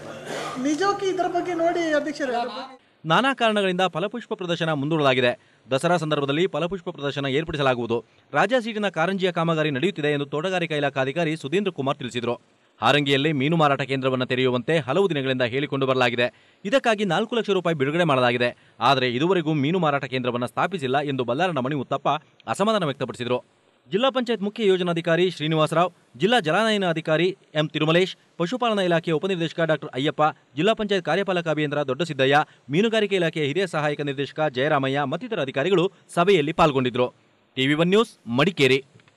ನಿಜವಾಗಿ ಇದರ ಬಗ್ಗೆ ನೋಡಿ ಅಧ್ಯಕ್ಷರೇ ನಾನಾ ಕಾರಣಗಳಿಂದ ಫಲಪುಷ್ಪ ಪ್ರದರ್ಶನ ಮುಂದೂಡಲಾಗಿದೆ ದಸರಾ ಸಂದರ್ಭದಲ್ಲಿ ಫಲಪುಷ್ಪ ಪ್ರದರ್ಶನ ಏರ್ಪಡಿಸಲಾಗುವುದು ರಾಜಾ ಸೀಟಿನ ಕಾರಂಜಿಯ ಕಾಮಗಾರಿ ನಡೆಯುತ್ತಿದೆ ಎಂದು ತೋಟಗಾರಿಕಾ ಇಲಾಖಾಧಿಕಾರಿ ಸುಧೀಂದ್ರ ಕುಮಾರ್ ತಿಳಿಸಿದರು ಹಾರಂಗಿಯಲ್ಲಿ ಮೀನು ಮಾರಾಟ ಕೇಂದ್ರವನ್ನು ತೆರೆಯುವಂತೆ ಹಲವು ದಿನಗಳಿಂದ ಹೇಳಿಕೊಂಡು ಬರಲಾಗಿದೆ ಇದಕ್ಕಾಗಿ ನಾಲ್ಕು ಲಕ್ಷ ರೂಪಾಯಿ ಬಿಡುಗಡೆ ಮಾಡಲಾಗಿದೆ ಆದರೆ ಇದುವರೆಗೂ ಮೀನು ಮಾರಾಟ ಕೇಂದ್ರವನ್ನು ಸ್ಥಾಪಿಸಿಲ್ಲ ಎಂದು ಬಲ್ಲಾರನ ಮಣಿ ಉತ್ತಪ್ಪ ಅಸಮಾಧಾನ ವ್ಯಕ್ತಪಡಿಸಿದರು ಜಿಲ್ಲಾ ಪಂಚಾಯತ್ ಮುಖ್ಯ ಯೋಜನಾಧಿಕಾರಿ ಶ್ರೀನಿವಾಸರಾವ್ ಜಿಲ್ಲಾ ಜಲಾನಯನ ಅಧಿಕಾರಿ ಎಂ ತಿರುಮಲೇಶ್ ಪಶುಪಾಲನಾ ಇಲಾಖೆಯ ಉಪನಿರ್ದೇಶಕ ಡಾಕ್ಟರ್ ಅಯ್ಯಪ್ಪ ಜಿಲ್ಲಾ ಪಂಚಾಯತ್ ಕಾರ್ಯಪಾಲಕ ಅಭಿಯಂತರ ದೊಡ್ಡಸಿದ್ದಯ್ಯ ಮೀನುಗಾರಿಕೆ ಇಲಾಖೆಯ ಹಿರಿಯ ಸಹಾಯಕ ನಿರ್ದೇಶಕ ಜಯರಾಮಯ್ಯ ಮತ್ತಿತರ ಅಧಿಕಾರಿಗಳು ಸಭೆಯಲ್ಲಿ ಪಾಲ್ಗೊಂಡಿದ್ದರು TV one news Madikeri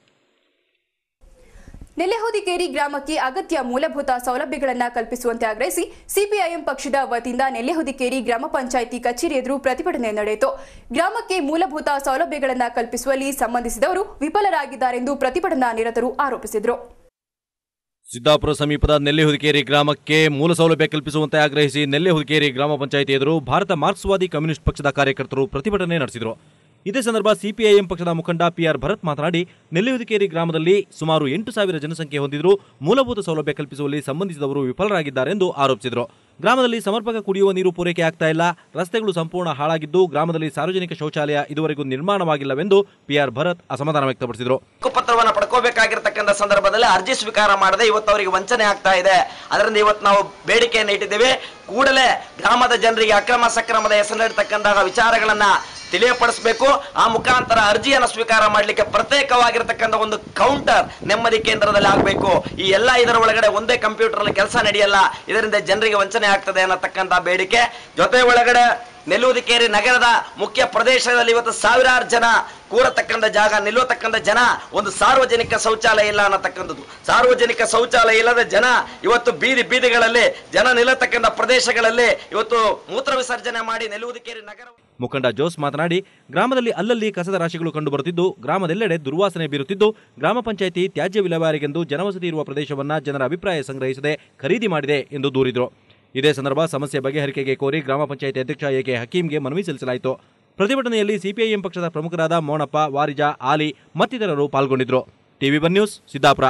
Nelyahudikeri ಗ್ರಾಮಕ್ಕೆ ಅಗತ್ಯ ಮೂಲಭೂತ ಸೌಲಭ್ಯಗಳನ್ನು ಕಲ್ಪಿಸುವಂತೆ ಆಗ್ರಹಿಸಿ ಸಿಪಿಐಎಂ ಪಕ್ಷದ ವತಿಯಿಂದ ನೆಲೆಹೊದಿಕೇರಿ ಗ್ರಾಮ ಪಂಚಾಯಿತಿ ಕಚೇರಿ ಎದುರು ಪ್ರತಿಭಟನೆ ನಡೆಯಿತು ಗ್ರಾಮಕ್ಕೆ ಮೂಲಭೂತ ಸೌಲಭ್ಯಗಳನ್ನು ಕಲ್ಪಿಸುವಲ್ಲಿ ಸಂಬಂಧಿಸಿದವರು ವಿಫಲರಾಗಿದ್ದಾರೆಂದು ಪ್ರತಿಭಟನಾ ನಿರತರು ಆರೋಪಿಸಿದರು ಸಿದ್ದಾಪುರ ಸಮೀಪದ ನೆಲ್ಲೆಹುದಿಕೇರಿ ಗ್ರಾಮಕ್ಕೆ ಮೂಲ ಸೌಲಭ್ಯ ಕಲ್ಪಿಸುವಂತೆ ಆಗ್ರಹಿಸಿ ನೆಲ್ಲೆಹುದಿಕೇರಿ ಗ್ರಾಮ ಪಂಚಾಯಿತಿ ಎದುರು ಭಾರತ ಮಾರ್ಕ್ಸ್ವಾದಿ ಕಮ್ಯುನಿಸ್ಟ್ ಪಕ್ಷದ ಕಾರ್ಯಕರ್ತರು ಪ್ರತಿಭಟನೆ ನಡೆಸಿದರು ಇದೇ ಸಂದರ್ಭ ಸಿಪಿಐಎಂ ಪಕ್ಷದ ಮುಖಂಡ ಪಿಆರ್ ಭರತ್ ಮಾತನಾಡಿ ನೆಲ್ಲೆಹುದಿಕೇರಿ ಗ್ರಾಮದಲ್ಲಿ ಸುಮಾರು ಎಂಟು ಸಾವಿರ ಜನಸಂಖ್ಯೆ ಹೊಂದಿದ್ರು ಮೂಲಭೂತ ಸೌಲಭ್ಯ ಕಲ್ಪಿಸುವಲ್ಲಿ ಸಂಬಂಧಿಸಿದವರು ವಿಫಲರಾಗಿದ್ದಾರೆಂದು ಆರೋಪಿಸಿದರು ಗ್ರಾಮದಲ್ಲಿ ಸಮರ್ಪಕ ಕುಡಿಯುವ ನೀರು ಪೂರೈಕೆ ಆಗ್ತಾ ಇಲ್ಲ ರಸ್ತೆಗಳು ಸಂಪೂರ್ಣ ಹಾಳಾಗಿದ್ದು ಗ್ರಾಮದಲ್ಲಿ ಸಾರ್ವಜನಿಕ ಶೌಚಾಲಯ ಇದುವರೆಗೂ ನಿರ್ಮಾಣವಾಗಿಲ್ಲವೆಂದು ಪಿಆರ್ ಭರತ್ ಅಸಮಾಧಾನ ವ್ಯಕ್ತಪಡಿಸಿದರು ಹಕ್ಕುಪತ್ರವನ್ನು ಪಡ್ಕೋಬೇಕಾಗಿರ್ತಕ್ಕಂಥ ಸಂದರ್ಭದಲ್ಲಿ ಅರ್ಜಿ ಸ್ವೀಕಾರ ಮಾಡದೆ ಇವತ್ತು ಅವರಿಗೆ ವಂಚನೆ ಆಗ್ತಾ ಇದೆ ಅದರಿಂದ ಇವತ್ತು ನಾವು ಬೇಡಿಕೆಯನ್ನು ಇಟ್ಟಿದ್ದೇವೆ ಕೂಡಲೇ ಗ್ರಾಮದ ಜನರಿಗೆ ಅಕ್ರಮ ಸಕ್ರಮದ ಹೆಸರಿರ್ತಕ್ಕಂತಹ ವಿಚಾರಗಳನ್ನ ತಿಳಿಯಪಡಿಸಬೇಕು ಆ ಮುಖಾಂತರ ಅರ್ಜಿಯನ್ನು ಸ್ವೀಕಾರ ಮಾಡಲಿಕ್ಕೆ ಪ್ರತ್ಯೇಕವಾಗಿರ್ತಕ್ಕಂಥ ಒಂದು ಕೌಂಟರ್ ನೆಮ್ಮದಿ ಕೇಂದ್ರದಲ್ಲಿ ಆಗಬೇಕು ಈ ಎಲ್ಲ ಇದರ ಒಳಗಡೆ ಒಂದೇ ಕಂಪ್ಯೂಟರ್ ಅಲ್ಲಿ ಕೆಲಸ ನಡೆಯಲ್ಲ ಇದರಿಂದ ಜನರಿಗೆ ವಂಚನೆ ಆಗ್ತದೆ ಅನ್ನತಕ್ಕಂಥ ಬೇಡಿಕೆ ಜೊತೆ ಒಳಗಡೆ ನೆಲ್ಲೂದಿಕೇರಿ ನಗರದ ಮುಖ್ಯ ಪ್ರದೇಶದಲ್ಲಿ ಇವತ್ತು ಸಾವಿರಾರು ಜನ ಕೂರತಕ್ಕಂಥ ಜಾಗ ನಿಲ್ಲುವತಕ್ಕಂಥ ಜನ ಒಂದು ಸಾರ್ವಜನಿಕ ಶೌಚಾಲಯ ಇಲ್ಲ ಅನ್ನತಕ್ಕಂಥದ್ದು ಸಾರ್ವಜನಿಕ ಶೌಚಾಲಯ ಇಲ್ಲದ ಜನ ಇವತ್ತು ಬೀದಿ ಬೀದಿಗಳಲ್ಲಿ ಜನ ನಿಲ್ಲತಕ್ಕಂಥ ಪ್ರದೇಶಗಳಲ್ಲಿ ಇವತ್ತು ಮೂತ್ರ ವಿಸರ್ಜನೆ ಮಾಡಿ ನೆಲ್ಲೂದಿಕೇರಿ ನಗರ ಮುಖಂಡ ಜೋಸ್ ಮಾತನಾಡಿ ಗ್ರಾಮದಲ್ಲಿ ಅಲ್ಲಲ್ಲಿ ಕಸದ ರಾಶಿಗಳು ಕಂಡುಬರುತ್ತಿದ್ದು ಗ್ರಾಮದೆಲ್ಲೆಡೆ ದುರ್ವಾಸನೆ ಬೀರುತ್ತಿದ್ದು ಗ್ರಾಮ ಪಂಚಾಯಿತಿ ತ್ಯಾಜ್ಯ ವಿಲೇವಾರಿಗೆಂದು ಜನವಸತಿ ಇರುವ ಪ್ರದೇಶವನ್ನ ಜನರ ಅಭಿಪ್ರಾಯ ಸಂಗ್ರಹಿಸದೆ ಖರೀದಿ ಮಾಡಿದೆ ಎಂದು ದೂರಿದರು ಇದೇ ಸಂದರ್ಭ ಸಮಸ್ಯೆ ಬಗೆಹರಿಕೆಗೆ ಕೋರಿ ಗ್ರಾಮ ಪಂಚಾಯಿತಿ ಅಧ್ಯಕ್ಷ ಎಕೆ ಹಕೀಂಗೆ ಮನವಿ ಸಲ್ಲಿಸಲಾಯಿತು ಪ್ರತಿಭಟನೆಯಲ್ಲಿ ಸಿಪಿಐಎಂ ಪಕ್ಷದ ಪ್ರಮುಖರಾದ ಮೋನಪ್ಪ ವಾರಿಜಾ ಆಲಿ ಮತ್ತಿತರರು ಪಾಲ್ಗೊಂಡಿದ್ದರು ಟಿವಿ ಒನ್ ನ್ಯೂಸ್ ಸಿದ್ದಾಪುರ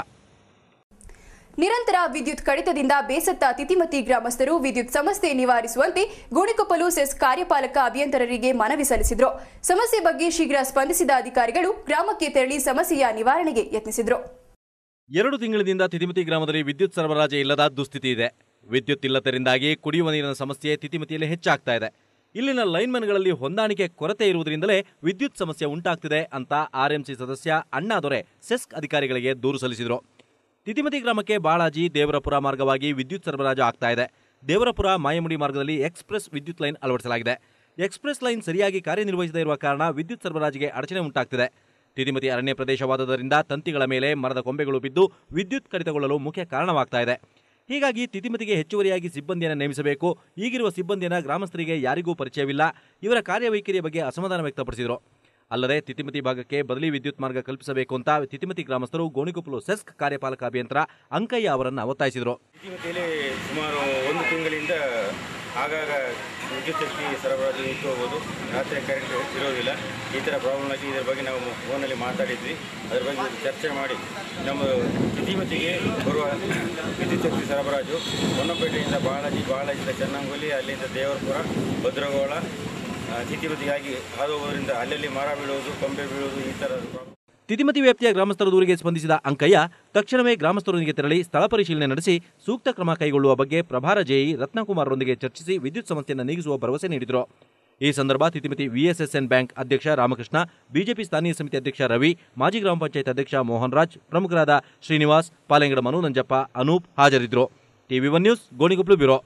ನಿರಂತರ ವಿದ್ಯುತ್ ಕಡಿತದಿಂದ ಬೇಸತ್ತ ತಿತಿಮತಿ ಗ್ರಾಮಸ್ಥರು ವಿದ್ಯುತ್ ಸಮಸ್ಯೆ ನಿವಾರಿಸುವಂತೆ ಗೋಣಿಕೊಪ್ಪಲು ಸೆಸ್ ಕಾರ್ಯಪಾಲಕ ಅಭಿಯಂತರರಿಗೆ ಮನವಿ ಸಲ್ಲಿಸಿದ್ರು ಸಮಸ್ಯೆ ಬಗ್ಗೆ ಶೀಘ್ರ ಸ್ಪಂದಿಸಿದ ಅಧಿಕಾರಿಗಳು ಗ್ರಾಮಕ್ಕೆ ತೆರಳಿ ಸಮಸ್ಯೆಯ ನಿವಾರಣೆಗೆ ಯತ್ನಿಸಿದ್ರು ಎರಡು ತಿಂಗಳಿನಿಂದ ತಿತಿಮತಿ ಗ್ರಾಮದಲ್ಲಿ ವಿದ್ಯುತ್ ಸರಬರಾಜು ಇಲ್ಲದ ದುಸ್ಥಿತಿ ಇದೆ ವಿದ್ಯುತ್ ಇಲ್ಲದರಿಂದಾಗಿ ಕುಡಿಯುವ ನೀರಿನ ಸಮಸ್ಯೆ ತಿತಿಮತಿಯಲ್ಲಿ ಹೆಚ್ಚಾಗ್ತಾ ಇದೆ ಇಲ್ಲಿನ ಲೈನ್ಮನ್ಗಳಲ್ಲಿ ಹೊಂದಾಣಿಕೆ ಕೊರತೆ ಇರುವುದರಿಂದಲೇ ವಿದ್ಯುತ್ ಸಮಸ್ಯೆ ಉಂಟಾಗ್ತಿದೆ ಅಂತ ಆರ್ಎಂಸಿ ಸದಸ್ಯ ಅಣ್ಣಾದೊರೆ ಸೆಸ್ಕ್ ಅಧಿಕಾರಿಗಳಿಗೆ ದೂರು ಸಲ್ಲಿಸಿದರು ತಿತಿಮತಿ ಗ್ರಾಮಕ್ಕೆ ಬಾಳಾಜಿ ದೇವರಪುರ ಮಾರ್ಗವಾಗಿ ವಿದ್ಯುತ್ ಸರಬರಾಜು ಆಗ್ತಾ ಇದೆ ದೇವರಪುರ ಮಾಯಮುಡಿ ಮಾರ್ಗದಲ್ಲಿ ಎಕ್ಸ್ಪ್ರೆಸ್ ವಿದ್ಯುತ್ ಲೈನ್ ಅಳವಡಿಸಲಾಗಿದೆ ಎಕ್ಸ್ಪ್ರೆಸ್ ಲೈನ್ ಸರಿಯಾಗಿ ಕಾರ್ಯನಿರ್ವಹಿಸದೇ ಇರುವ ಕಾರಣ ವಿದ್ಯುತ್ ಸರಬರಾಜಿಗೆ ಅಡಚಣೆ ಉಂಟಾಗ್ತಿದೆ ತಿತಿಮತಿ ಅರಣ್ಯ ಪ್ರದೇಶವಾದುದರಿಂದ ತಂತಿಗಳ ಮೇಲೆ ಮರದ ಕೊಂಬೆಗಳು ಬಿದ್ದು ವಿದ್ಯುತ್ ಕಡಿತಗೊಳ್ಳಲು ಮುಖ್ಯ ಕಾರಣವಾಗ್ತಾ ಇದೆ ಹೀಗಾಗಿ ತಿತಿಮತಿಗೆ ಹೆಚ್ಚುವರಿಯಾಗಿ ಸಿಬ್ಬಂದಿಯನ್ನು ನೇಮಿಸಬೇಕು ಈಗಿರುವ ಸಿಬ್ಬಂದಿಯನ್ನು ಗ್ರಾಮಸ್ಥರಿಗೆ ಯಾರಿಗೂ ಪರಿಚಯವಿಲ್ಲ ಇವರ ಕಾರ್ಯವೈಖರಿಯ ಬಗ್ಗೆ ಅಸಮಾಧಾನ ವ್ಯಕ್ತಪಡಿಸಿದರು ಅಲ್ಲದೆ ತಿತಿಮತಿ ಭಾಗಕ್ಕೆ ಬದಲಿ ವಿದ್ಯುತ್ ಮಾರ್ಗ ಕಲ್ಪಿಸಬೇಕು ಅಂತ ತಿತಿಮತಿ ಗ್ರಾಮಸ್ಥರು ಗೋಣಿಕೊಪ್ಪಲು ಸೆಸ್ಕ್ ಕಾರ್ಯಪಾಲಕ ಅಭಿಯಂತರ ಅಂಕಯ್ಯ ಅವರನ್ನು ಒತ್ತಾಯಿಸಿದರು ತಿತಿಮತಿಯಲ್ಲಿ ಸುಮಾರು ಒಂದು ತಿಂಗಳಿಂದ ಆಗಾಗ ವಿದ್ಯುತ್ ಶಕ್ತಿ ಸರಬರಾಜು ನಿಂತು ಹೋಗೋದು ರಾತ್ರಿ ಕರೆಂಟ್ ಇರೋದಿಲ್ಲ ಈ ಥರ ಪ್ರಾಬ್ಲಮ್ ಆಗಿ ಇದರ ಬಗ್ಗೆ ನಾವು ಫೋನಲ್ಲಿ ಮಾತಾಡಿದ್ವಿ ಅದರ ಬಗ್ಗೆ ಚರ್ಚೆ ಮಾಡಿ ನಮ್ಮ ತಿತಿಮತಿಗೆ ಬರುವ ವಿದ್ಯುತ್ ಶಕ್ತಿ ಸರಬರಾಜು ಹೊನ್ನಪೇಟೆಯಿಂದ ಬಾಳಾಜಿ ಬಾಳಾಜಿಯಿಂದ ಚೆನ್ನಂಗೊಲಿ ಅಲ್ಲಿಂದ ದೇವರಪುರ ಭದ್ರಗೋಳ ಆ, ತಿತಿಮತಿಗಾಗಿ ಹಾದು ಹೋಗೋದ್ರಿಂದ ಅಲ್ಲಲ್ಲಿ ಮರ ಬೀಳುವುದು ಕೊಂಬೆ ಬೀಳುವುದು ಈ ಥರದ ಪ್ರಾಬ್ಲಮ್ ತಿತಿಮತಿ ವ್ಯಾಪ್ತಿಯ ಗ್ರಾಮಸ್ಥರ ದೂರಿಗೆ ಸ್ಪಂದಿಸಿದ ಅಂಕಯ್ಯ ತಕ್ಷಣವೇ ಗ್ರಾಮಸ್ಥರೊಂದಿಗೆ ತೆರಳಿ ಸ್ಥಳ ಪರಿಶೀಲನೆ ನಡೆಸಿ ಸೂಕ್ತ ಕ್ರಮ ಕೈಗೊಳ್ಳುವ ಬಗ್ಗೆ ಪ್ರಭಾರ ಜೆಇ ರತ್ನಕುಮಾರ್ರೊಂದಿಗೆ ಚರ್ಚಿಸಿ ವಿದ್ಯುತ್ ಸಮಸ್ಯೆಯನ್ನು ನೀಗಿಸುವ ಭರವಸೆ ನೀಡಿದರು ಈ ಸಂದರ್ಭ ತಿತಿಮತಿ ವಿಎಸ್ಎಸ್ಎನ್ ಬ್ಯಾಂಕ್ ಅಧ್ಯಕ್ಷ ರಾಮಕೃಷ್ಣ ಬಿಜೆಪಿ ಸ್ಥಾನೀಯ ಸಮಿತಿ ಅಧ್ಯಕ್ಷ ರವಿ ಮಾಜಿ ಗ್ರಾಮ ಪಂಚಾಯತ್ ಅಧ್ಯಕ್ಷ ಮೋಹನ್ ರಾಜ್ ಪ್ರಮುಖರಾದ ಶ್ರೀನಿವಾಸ್ ಪಾಲೆಂಗಡ ಮನು ನಂಜಪ್ಪ ಅನೂಪ್ ಹಾಜರಿದ್ದರು TV one news Gonikoppal bureau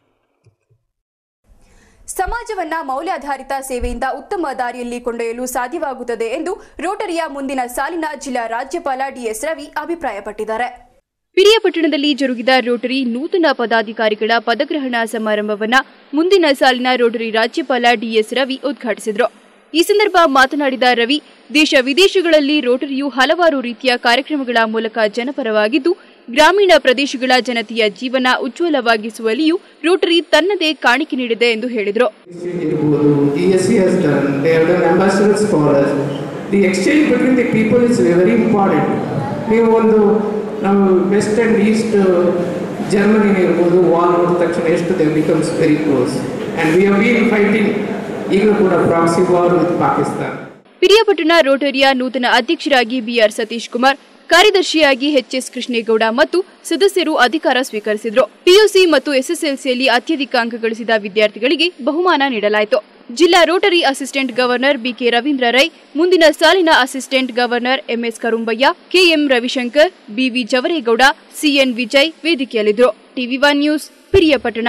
ಸಮಾಜವನ್ನ ಮೌಲ್ಯಾಧಾರಿತ ಸೇವೆಯಿಂದ ಉತ್ತಮ ದಾರಿಯಲ್ಲಿ ಕೊಂಡೊಯ್ಯಲು ಸಾಧ್ಯವಾಗುತ್ತದೆ ಎಂದು ರೋಟರಿಯ ಮುಂದಿನ ಸಾಲಿನ ಜಿಲ್ಲಾ ರಾಜ್ಯಪಾಲ ಡಿಎಸ್ ರವಿ ಅಭಿಪ್ರಾಯಪಟ್ಟಿದ್ದಾರೆ ಪಿರಿಯಾಪಟ್ಟಣದಲ್ಲಿ ಜರುಗಿದ ರೋಟರಿ ನೂತನ ಪದಾಧಿಕಾರಿಗಳ ಪದಗ್ರಹಣ ಸಮಾರಂಭವನ್ನ ಮುಂದಿನ ಸಾಲಿನ ರೋಟರಿ ರಾಜ್ಯಪಾಲ ಡಿಎಸ್ ರವಿ ಉದ್ಘಾಟಿಸಿದರು ಈ ಸಂದರ್ಭ ಮಾತನಾಡಿದ ರವಿ ದೇಶ ವಿದೇಶಗಳಲ್ಲಿ ರೋಟರಿಯು ಹಲವಾರು ರೀತಿಯ ಕಾರ್ಯಕ್ರಮಗಳ ಮೂಲಕ ಜನಪರವಾಗಿದ್ದು ಗ್ರಾಮೀಣ ಪ್ರದೇಶಗಳ ಜನತೆಯ ಜೀವನ ಉಜ್ವಲವಾಗಿಸುವಲ್ಲಿಯೂ ರೋಟರಿ ತನ್ನದೇ ಕಾಣಿಕೆ ನೀಡಿದೆ ಎಂದು ಹೇಳಿದರು ಇರ್ಬೋದು D S C has done they have done ambassadors for us the exchange between the people is very important ನೀವು ಒಂದು ನಾವು ವೆಸ್ಟ್ ಆ್ಯಂಡ್ ಈಸ್ಟ್ ಜರ್ಮನಿ ಇರ್ಬೋದು ವಾರ್ ನೋಡಿದ ತಕ್ಷಣ ಎಷ್ಟು they becomes very close and we have been fighting ಈಗಲೂ ಕೂಡ proxy war with Pakistan Periyapatna ರೋಟರಿಯ ನೂತನ ಅಧ್ಯಕ್ಷರಾಗಿ ಬಿಆರ್ ಸತೀಶ್ ಕುಮಾರ್ ಕಾರ್ಯದರ್ಶಿಯಾಗಿ ಎಚ್ಎಸ್ ಕೃಷ್ಣೇಗೌಡ ಮತ್ತು ಸದಸ್ಯರು ಅಧಿಕಾರ ಸ್ವೀಕರಿಸಿದರು ಪಿಯುಸಿ ಮತ್ತು ಎಸ್ಎಸ್ಎಲ್ಸಿಯಲ್ಲಿ ಅತ್ಯಧಿಕ ಅಂಕ ಗಳಿಸಿದ ವಿದ್ಯಾರ್ಥಿಗಳಿಗೆ ಬಹುಮಾನ ನೀಡಲಾಯಿತು ಜಿಲ್ಲಾ Rotary assistant governor BK Ravindra Rai ಮುಂದಿನ ಸಾಲಿನ assistant governor MS Karumbaiah KM Ravishankar BV Javaregowda CN Vijay ವೇದಿಕೆಯಲ್ಲಿದ್ದರು TV one news Periyapatna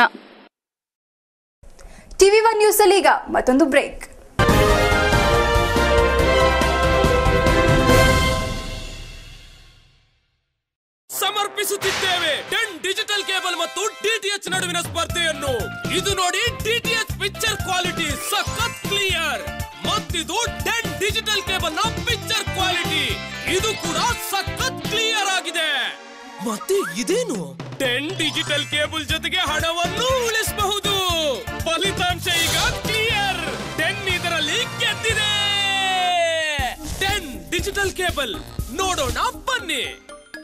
TV one news ಅಲ್ಲಿ ಈಗ ಮತ್ತೊಂದು ಬ್ರೇಕ್ ಸಮರ್ಪಿಸುತ್ತಿದ್ದೇವೆ ಟೆನ್ ಡಿಜಿಟಲ್ ಕೇಬಲ್ ಮತ್ತು ಡಿಟಿಎಚ್ ನಡುವಿನ ಸ್ಪರ್ಧೆಯನ್ನು ಇದು ನೋಡಿ ಡಿಟಿಎಚ್ ಪಿಕ್ಚರ್ ಕ್ವಾಲಿಟಿ ಸಖತ್ ಕ್ಲಿಯರ್ ಮತ್ತಿದು ಟೆನ್ ಡಿಜಿಟಲ್ ಕೇಬಲ್ ನ ಪಿಕ್ಚರ್ ಕ್ವಾಲಿಟಿ ಇದು ಕೂಡ ಸಖತ್ ಕ್ಲಿಯರ್ ಆಗಿದೆ ಮತ್ತೆ ಇದೇನು ಟೆನ್ ಡಿಜಿಟಲ್ ಕೇಬಲ್ ಜೊತೆಗೆ ಹಣವನ್ನು ಉಳಿಸಬಹುದು ಫಲಿತಾಂಶ ಈಗ ಕ್ಲಿಯರ್ ಟೆನ್ ಇದರಲ್ಲಿ ಗೆದ್ದಿದೆ ಟೆನ್ ಡಿಜಿಟಲ್ ಕೇಬಲ್ ನೋಡೋಣ ಬನ್ನಿ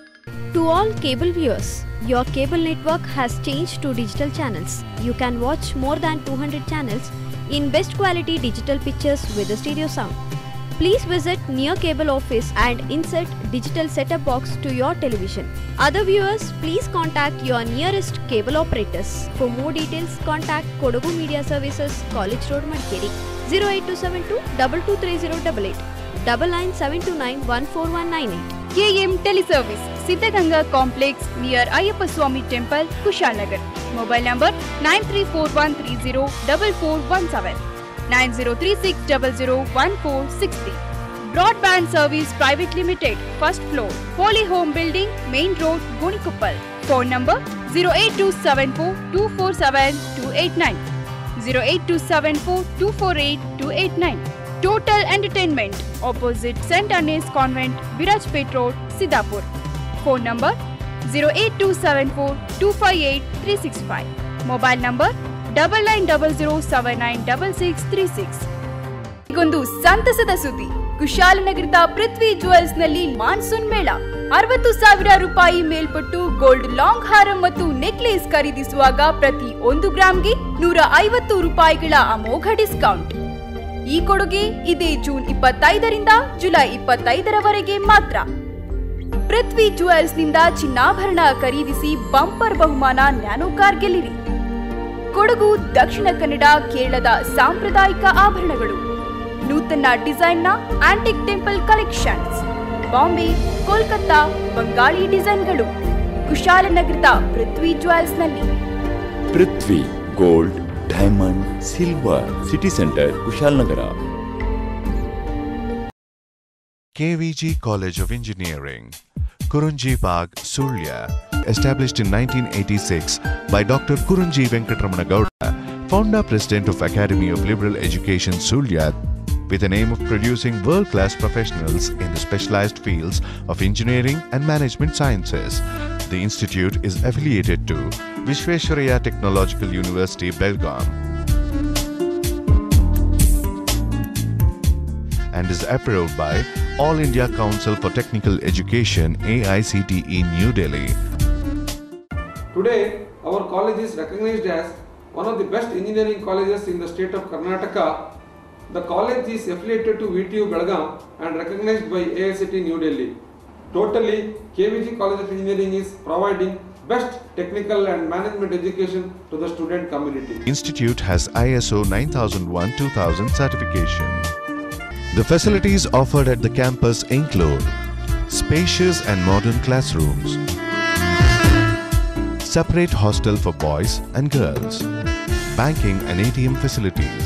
To all cable viewers, your cable network has changed to digital channels. You can watch more than 200 channels in best quality digital pictures with a stereo sound. Please visit near cable office and insert digital setup box to your television. Other viewers, please contact your nearest cable operators. For more details, contact Kodagu Media Services, College Road, Madikeri, 08272 223088, double nine seven two nine one four one nine eight. KM teleservice Siddaganga complex near Ayyappa Swamy temple Kushalnagar mobile number nine three four one three zero double four one seven nine zero three six double zero one four six three broadband service private limited first floor holy home building main road Gonikoppal phone number zero eight two seven four two four seven two eight nine zero eight two seven four two four eight two eight nine total entertainment opposite saint Anne's convent Virajpet road Siddapur phone number zero eight two seven four two five eight three six five mobile number double nine double zero seven nine double six three six ಈಗೊಂದು ಸಂತಸದ ಸುದ್ದಿ ಕುಶಾಲನಗರದ ಪೃಥ್ವಿ jewels ನಲ್ಲಿ monsoon ಮೇಳ ಅರವತ್ತು ಸಾವಿರ ರೂಪಾಯಿ ಮೇಲ್ಪಟ್ಟು gold long ಹಾರ ಮತ್ತು ನೆಕ್ಲೇಸ್ ಖರೀದಿಸುವಾಗ ಪ್ರತಿ ಒಂದು ಗ್ರಾಂಗೆ ನೂರ ಐವತ್ತು ರೂಪಾಯಿಗಳ ಅಮೋಘ ಡಿಸ್ಕೌಂಟ್ ಈ ಕೊಡುಗೆ ಇದೇ ಜೂನ್ ಇಪ್ಪತ್ತೈದರಿಂದ ಜುಲೈ ಇಪ್ಪತ್ತೈದರವರೆಗೆ ಮಾತ್ರ ಪೃಥ್ವಿ ಜುವೆಲ್ಸ್ ನಿಂದ ಚಿನ್ನಾಭರಣ ಖರೀದಿಸಿ ಬಂಪರ್ ಬಹುಮಾನ ನ್ಯಾನೋ ಕಾರ್ ಗೆಲ್ಲಿರಿ ಕೊಡಗು ದಕ್ಷಿಣ ಕನ್ನಡ ಕೇರಳದ ಸಾಂಪ್ರದಾಯಿಕ ಆಭರಣಗಳು ನೂತನ ಡಿಸೈನ್ನ antique temple collections Bombay Kolkata Bengali ಡಿಸೈನ್ಗಳು ಕುಶಾಲನಗರದ ಪೃಥ್ವಿ ಜ್ಯುವೆಲ್ಸ್ನಲ್ಲಿ Prithvi gold diamond silver city centre Kushalnagar KVG College of Engineering, Kurunji Bagh, Surya, established in 1986 by Dr. Kurunji Venkatramana Gowda, founder president of Academy of Liberal Education Surya, with an aim of producing world-class professionals in the specialized fields of engineering and management sciences. The institute is affiliated to Vishveshwaraya Technological University, Belgaum. and is approved by All India Council for Technical Education AICTE New Delhi. Today, our college is recognized as one of the best engineering colleges in the state of Karnataka. The college is affiliated to VTU Belgaum and recognized by AICT New Delhi. Totally, KVG College of Engineering is providing best technical and management education to the student community. Institute has ISO 9001-2000 certification. The facilities offered at the campus include spacious and modern classrooms, separate hostel for boys and girls, banking and ATM facilities,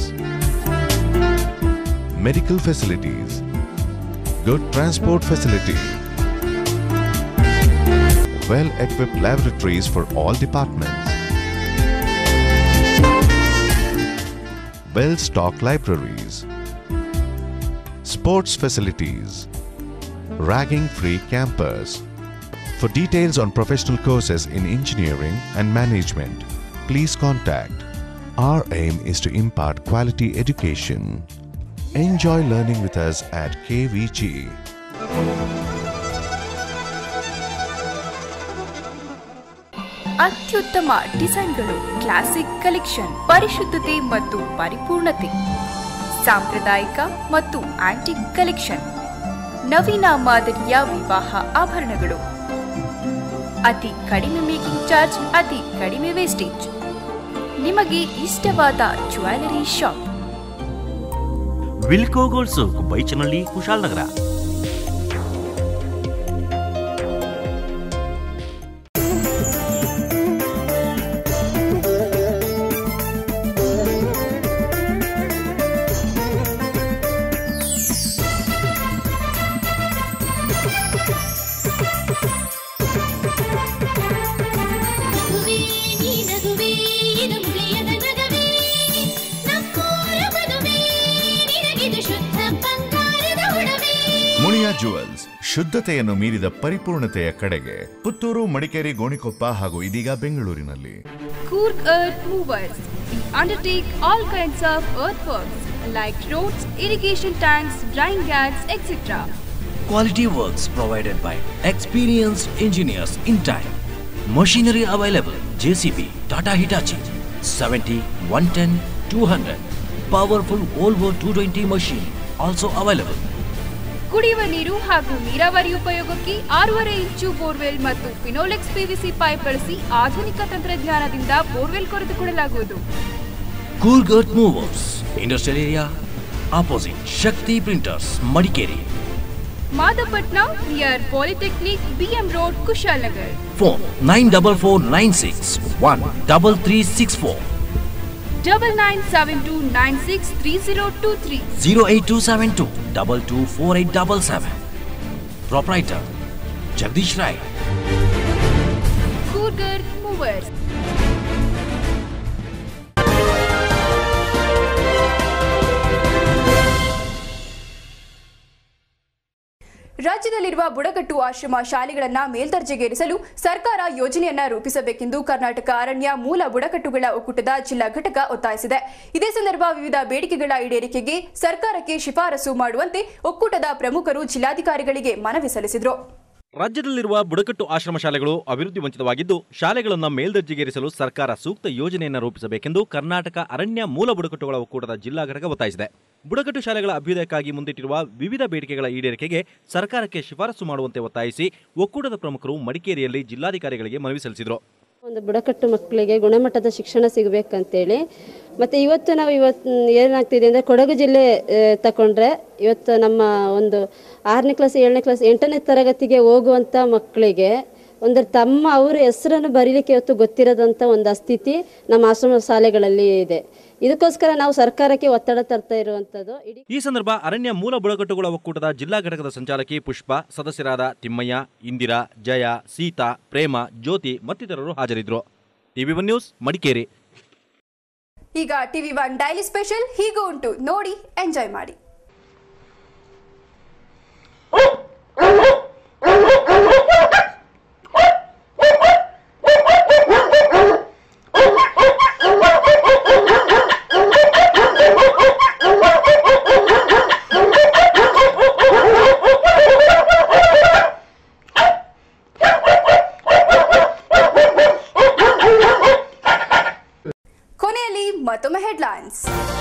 medical facilities, good transport facility, well-equipped laboratories for all departments, well-stocked libraries, sports facilities, ragging free campus. For details on professional courses in engineering and management, please contact. Our aim is to impart quality education. Enjoy learning with us at KVG. ಅತ್ಯುತ್ತಮ ಡಿಸೈನ್ಗಳು classic collection ಪರಿಶುದ್ಧತೆ ಮತ್ತು ಪರಿಪೂರ್ಣತೆ ಸಾಂಪ್ರದಾಯಿಕ ಮತ್ತು antique collection ನವೀನ ಮಾದರಿಯ ವಿವಾಹ ಆಭರಣಗಳು ಅತಿ ಕಡಿಮೆ making charge ಅತಿ ಕಡಿಮೆ ವೇಸ್ಟೇಜ್ ನಿಮಗೆ ಇಷ್ಟವಾದ jewellery shop Wilco gold souk Baichanahalli Kushalnagar ನಗುವೇ ನೀ ನಗುವೇ ಇದು ಮುಳಿಯದ ನಗವೇ ನಮ್ಮೂರ ಮದುವೆ ನಿನಗಿದು ಶುದ್ಧ ಬಂಗಾರದ ಒಡವೆ ಮುಳಿಯಾ ಜುವೆಲ್ಸ್ ಶುದ್ಧತೆಯನ್ನು ಮೀರಿದ ಪರಿಪೂರ್ಣತೆಯ ಕಡೆಗೆ ಪುತ್ತೂರು ಮಡಿಕೇರಿ ಗೋಣಿಕೊಪ್ಪ ಹಾಗೂ ಇದೀಗ ಬೆಂಗಳೂರಿನಲ್ಲಿ Kurk Earth Movers. We undertake all kinds of earthworks like roads, irrigation tanks, drying gags, etc. Quality works provided by experienced engineers in time. Machinery available JCB, Tata Hitachi, 70, 110, 200. Powerful Volvo 220 machine also available. ಕುಡಿಯುವ ನೀರು ಹಾಗೂ ನೀರಾವರಿ ಉಪಯೋಗಕ್ಕೆ ಆರೂವರೆ ಇಂಚು borewell ಮತ್ತು Finolex PVC pipe ಬಳಸಿ ಆಧುನಿಕ ತಂತ್ರಜ್ಞಾನದಿಂದ ಬೋರ್ವೆಲ್ ಕೊರೆದುಕೊಳ್ಳಲಾಗುವುದು Coolgert Movers, Industrial Area, opposite Shakti Printers, Madikeri. Madapatna near polytechnic BM road Kushalnagar Phone 94496 double nine seven two nine six three zero two three 08272 224877. Proprietor Jagdish Rai. ಕೂರ್ಗರ್ ಮೂವರ್ಸ್ ರಾಜ್ಯದಲ್ಲಿರುವ ಬುಡಕಟ್ಟು ಆಶ್ರಮ ಶಾಲೆಗಳನ್ನ ಮೇಲ್ದರ್ಜೆಗೇರಿಸಲು ಸರ್ಕಾರ ಯೋಜನೆಯನ್ನ ರೂಪಿಸಬೇಕೆಂದು ಕರ್ನಾಟಕ ಅರಣ್ಯ ಮೂಲ ಬುಡಕಟ್ಟುಗಳ ಒಕ್ಕೂಟದ ಜಿಲ್ಲಾ ಘಟಕ ಒತ್ತಾಯಿಸಿದೆ ಇದೇ ಸಂದರ್ಭ ವಿವಿಧ ಬೇಡಿಕೆಗಳ ಈಡೇರಿಕೆಗೆ ಸರ್ಕಾರಕ್ಕೆ ಶಿಫಾರಸು ಮಾಡುವಂತೆ ಒಕ್ಕೂಟದ ಪ್ರಮುಖರು ಜಿಲ್ಲಾಧಿಕಾರಿಗಳಿಗೆ ಮನವಿ ಸಲ್ಲಿಸಿದರು ರಾಜ್ಯದಲ್ಲಿರುವ ಬುಡಕಟ್ಟು ಆಶ್ರಮ ಶಾಲೆಗಳು ಅಭಿವೃದ್ಧಿ ವಂಚಿತವಾಗಿದ್ದು ಶಾಲೆಗಳನ್ನು ಮೇಲ್ದರ್ಜೆಗೇರಿಸಲು ಸರ್ಕಾರ ಸೂಕ್ತ ಯೋಜನೆಯನ್ನು ರೂಪಿಸಬೇಕೆಂದು ಕರ್ನಾಟಕ ಅರಣ್ಯ ಮೂಲ ಬುಡಕಟ್ಟುಗಳ ಒಕ್ಕೂಟದ ಜಿಲ್ಲಾ ಘಟಕ ಒತ್ತಾಯಿಸಿದೆ ಬುಡಕಟ್ಟು ಶಾಲೆಗಳ ಅಭ್ಯುದಯಕ್ಕಾಗಿ ಮುಂದಿಟ್ಟಿರುವ ವಿವಿಧ ಬೇಡಿಕೆಗಳ ಈಡೇರಿಕೆಗೆ ಸರ್ಕಾರಕ್ಕೆ ಶಿಫಾರಸು ಮಾಡುವಂತೆ ಒತ್ತಾಯಿಸಿ ಒಕ್ಕೂಟದ ಪ್ರಮುಖರು ಮಡಿಕೇರಿಯಲ್ಲಿ ಜಿಲ್ಲಾಧಿಕಾರಿಗಳಿಗೆ ಮನವಿ ಸಲ್ಲಿಸಿದರು ಒಂದು ಬುಡಕಟ್ಟು ಮಕ್ಕಳಿಗೆ ಗುಣಮಟ್ಟದ ಶಿಕ್ಷಣ ಸಿಗಬೇಕಂತೇಳಿ ಮತ್ತು ಇವತ್ತು ನಾವು ಇವತ್ತು ಏನಾಗ್ತಿದೆ ಅಂದರೆ ಕೊಡಗು ಜಿಲ್ಲೆ ಆ, ತಗೊಂಡ್ರೆ ಇವತ್ತು ನಮ್ಮ ಒಂದು ಆರನೇ ಕ್ಲಾಸ್ ಏಳನೇ ಕ್ಲಾಸ್ ಎಂಟನೇ ತರಗತಿಗೆ ಹೋಗುವಂಥ ಮಕ್ಕಳಿಗೆ ಒಂದು ತಮ್ಮ ಅವರ ಹೆಸರನ್ನು ಬರೀಲಿಕ್ಕೆ ಇವತ್ತು ಗೊತ್ತಿರೋದಂಥ ಒಂದು ಸ್ಥಿತಿ ನಮ್ಮ ಆಶ್ರಮ ಶಾಲೆಗಳಲ್ಲಿ ಇದೆ ಇದಕ್ಕೋಸ್ಕರ ನಾವು ಸರ್ಕಾರಕ್ಕೆ ಒತ್ತಡ ತರ್ತಾ ಇರುವಂಥದ್ದು ಇಡೀ ಈ ಸಂದರ್ಭ ಅರಣ್ಯ ಮೂಲ ಬುಡಕಟ್ಟುಗಳ ಒಕ್ಕೂಟದ ಜಿಲ್ಲಾ ಘಟಕದ ಸಂಚಾಲಕಿ ಪುಷ್ಪ ಸದಸ್ಯರಾದ ತಿಮ್ಮಯ್ಯ ಇಂದಿರಾ ಜಯ ಸೀತಾ ಪ್ರೇಮ ಜ್ಯೋತಿ ಮತ್ತಿತರರು ಹಾಜರಿದ್ದರು ಟಿವಿ ಒನ್ ನ್ಯೂಸ್ ಮಡಿಕೇರಿ ಈಗ ಟಿವಿ ಒನ್ ಡೈಲಿ ಸ್ಪೆಷಲ್ ಹೀಗೂ ಉಂಟು ನೋಡಿ ಎಂಜಾಯ್ ಮಾಡಿ ಕೊನೆಯಲ್ಲಿ ಮತ್ತೊಮ್ಮೆ ಹೆಡ್ಲೈನ್ಸ್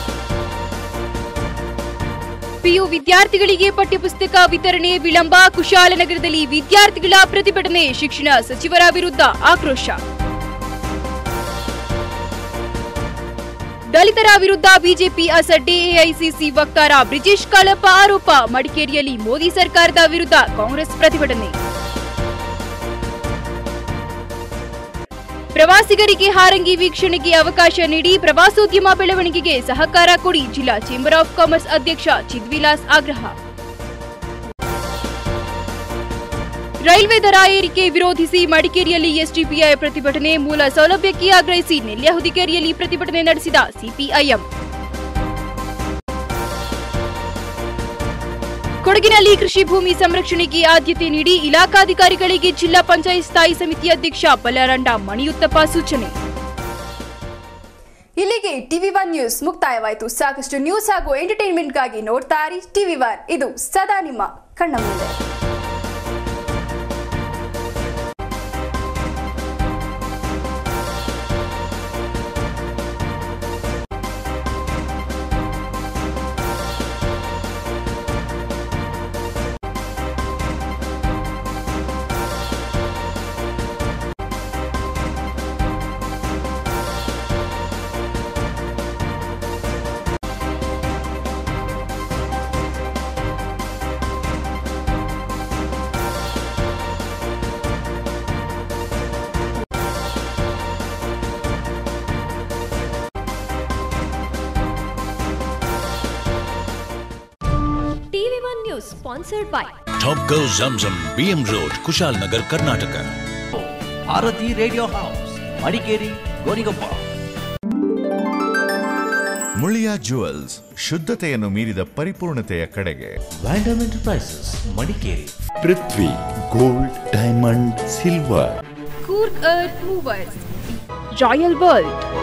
ಪಿಯು ವಿದ್ಯಾರ್ಥಿಗಳಿಗೆ ಪಠ್ಯಪುಸ್ತಕ ವಿತರಣೆ ವಿಳಂಬ ಕುಶಾಲನಗರದಲ್ಲಿ ವಿದ್ಯಾರ್ಥಿಗಳ ಪ್ರತಿಭಟನೆ ಶಿಕ್ಷಣ ಸಚಿವರ ವಿರುದ್ಧ ಆಕ್ರೋಶ ದಲಿತರ ವಿರುದ್ಧ ಬಿಜೆಪಿ ಅಸಡ್ಡೆ ಎಐಸಿಸಿ ವಕ್ತಾರ ಬ್ರಿಜೇಶ್ ಕಾಳಪ್ಪ ಆರೋಪ ಮಡಿಕೇರಿಯಲ್ಲಿ ಮೋದಿ ಸರ್ಕಾರದ ವಿರುದ್ಧ ಕಾಂಗ್ರೆಸ್ ಪ್ರತಿಭಟನೆ ಪ್ರವಾಸಿಗರಿಗೆ ಹಾರಂಗಿ ವೀಕ್ಷಣೆಗೆ ಅವಕಾಶ ನೀಡಿ ಪ್ರವಾಸೋದ್ಯಮ ಬೆಳವಣಿಗೆಗೆ ಸಹಕಾರ ಕೊಡಿ ಜಿಲ್ಲಾ ಚೇಂಬರ್ ಆಫ್ ಕಾಮರ್ಸ್ ಅಧ್ಯಕ್ಷ ಚಿದ್ವಿಲಾಸ್ ಆಗ್ರಹ ರೈಲ್ವೆ ದರ ಏರಿಕೆ ವಿರೋಧಿಸಿ ಮಡಿಕೇರಿಯಲ್ಲಿ ಎಸ್ಡಿಪಿಐ ಪ್ರತಿಭಟನೆ ಮೂಲ ಸೌಲಭ್ಯಕ್ಕೆ ಆಗ್ರಹಿಸಿ ನೆಲ್ಯ ಹುದಿಕೇರಿಯಲ್ಲಿ ಪ್ರತಿಭಟನೆ ನಡೆಸಿದ ಸಿಪಿಐಎಂ ಕೊಡಗಿನಲ್ಲಿ ಕೃಷಿ ಭೂಮಿ ಸಂರಕ್ಷಣೆಗೆ ಆದ್ಯತೆ ನೀಡಿ ಇಲಾಖಾಧಿಕಾರಿಗಳಿಗೆ ಜಿಲ್ಲಾ ಪಂಚಾಯತ್ ಸ್ಥಾಯಿ ಸಮಿತಿ ಅಧ್ಯಕ್ಷ ಬಲ್ಲಾರಂಡ ಮಣಿಯುತ್ತಪ್ಪ ಸೂಚನೆ ಇಲ್ಲಿಗೆ ಟಿವಿ ಒನ್ ನ್ಯೂಸ್ ಮುಕ್ತಾಯವಾಯಿತು ಸಾಕಷ್ಟು ನ್ಯೂಸ್ ಹಾಗೂ ಎಂಟರ್ಟೈನ್ಮೆಂಟ್ಗಾಗಿ ನೋಡ್ತಾ ಇರಿ ಟಿವಿ ಒನ್ ಇದು ಸದಾ ನಿಮ್ಮ ಕಣ್ಣ ಮುಂದೆ TV one news sponsored by Top Go Zamzam, BM Road, Kushal Nagar, Karnataka. Bharati radio house Madikeri Gonikoppa Muliya jewels ಶುದ್ಧತೆಯನ್ನು ಮೀರಿದ ಪರಿಪೂರ್ಣತೆಯ ಕಡೆಗೆ ವ್ಯಾಂಡಮ್ enterprises Madikeri Prithvi gold diamond silver Coorg earth movers royal world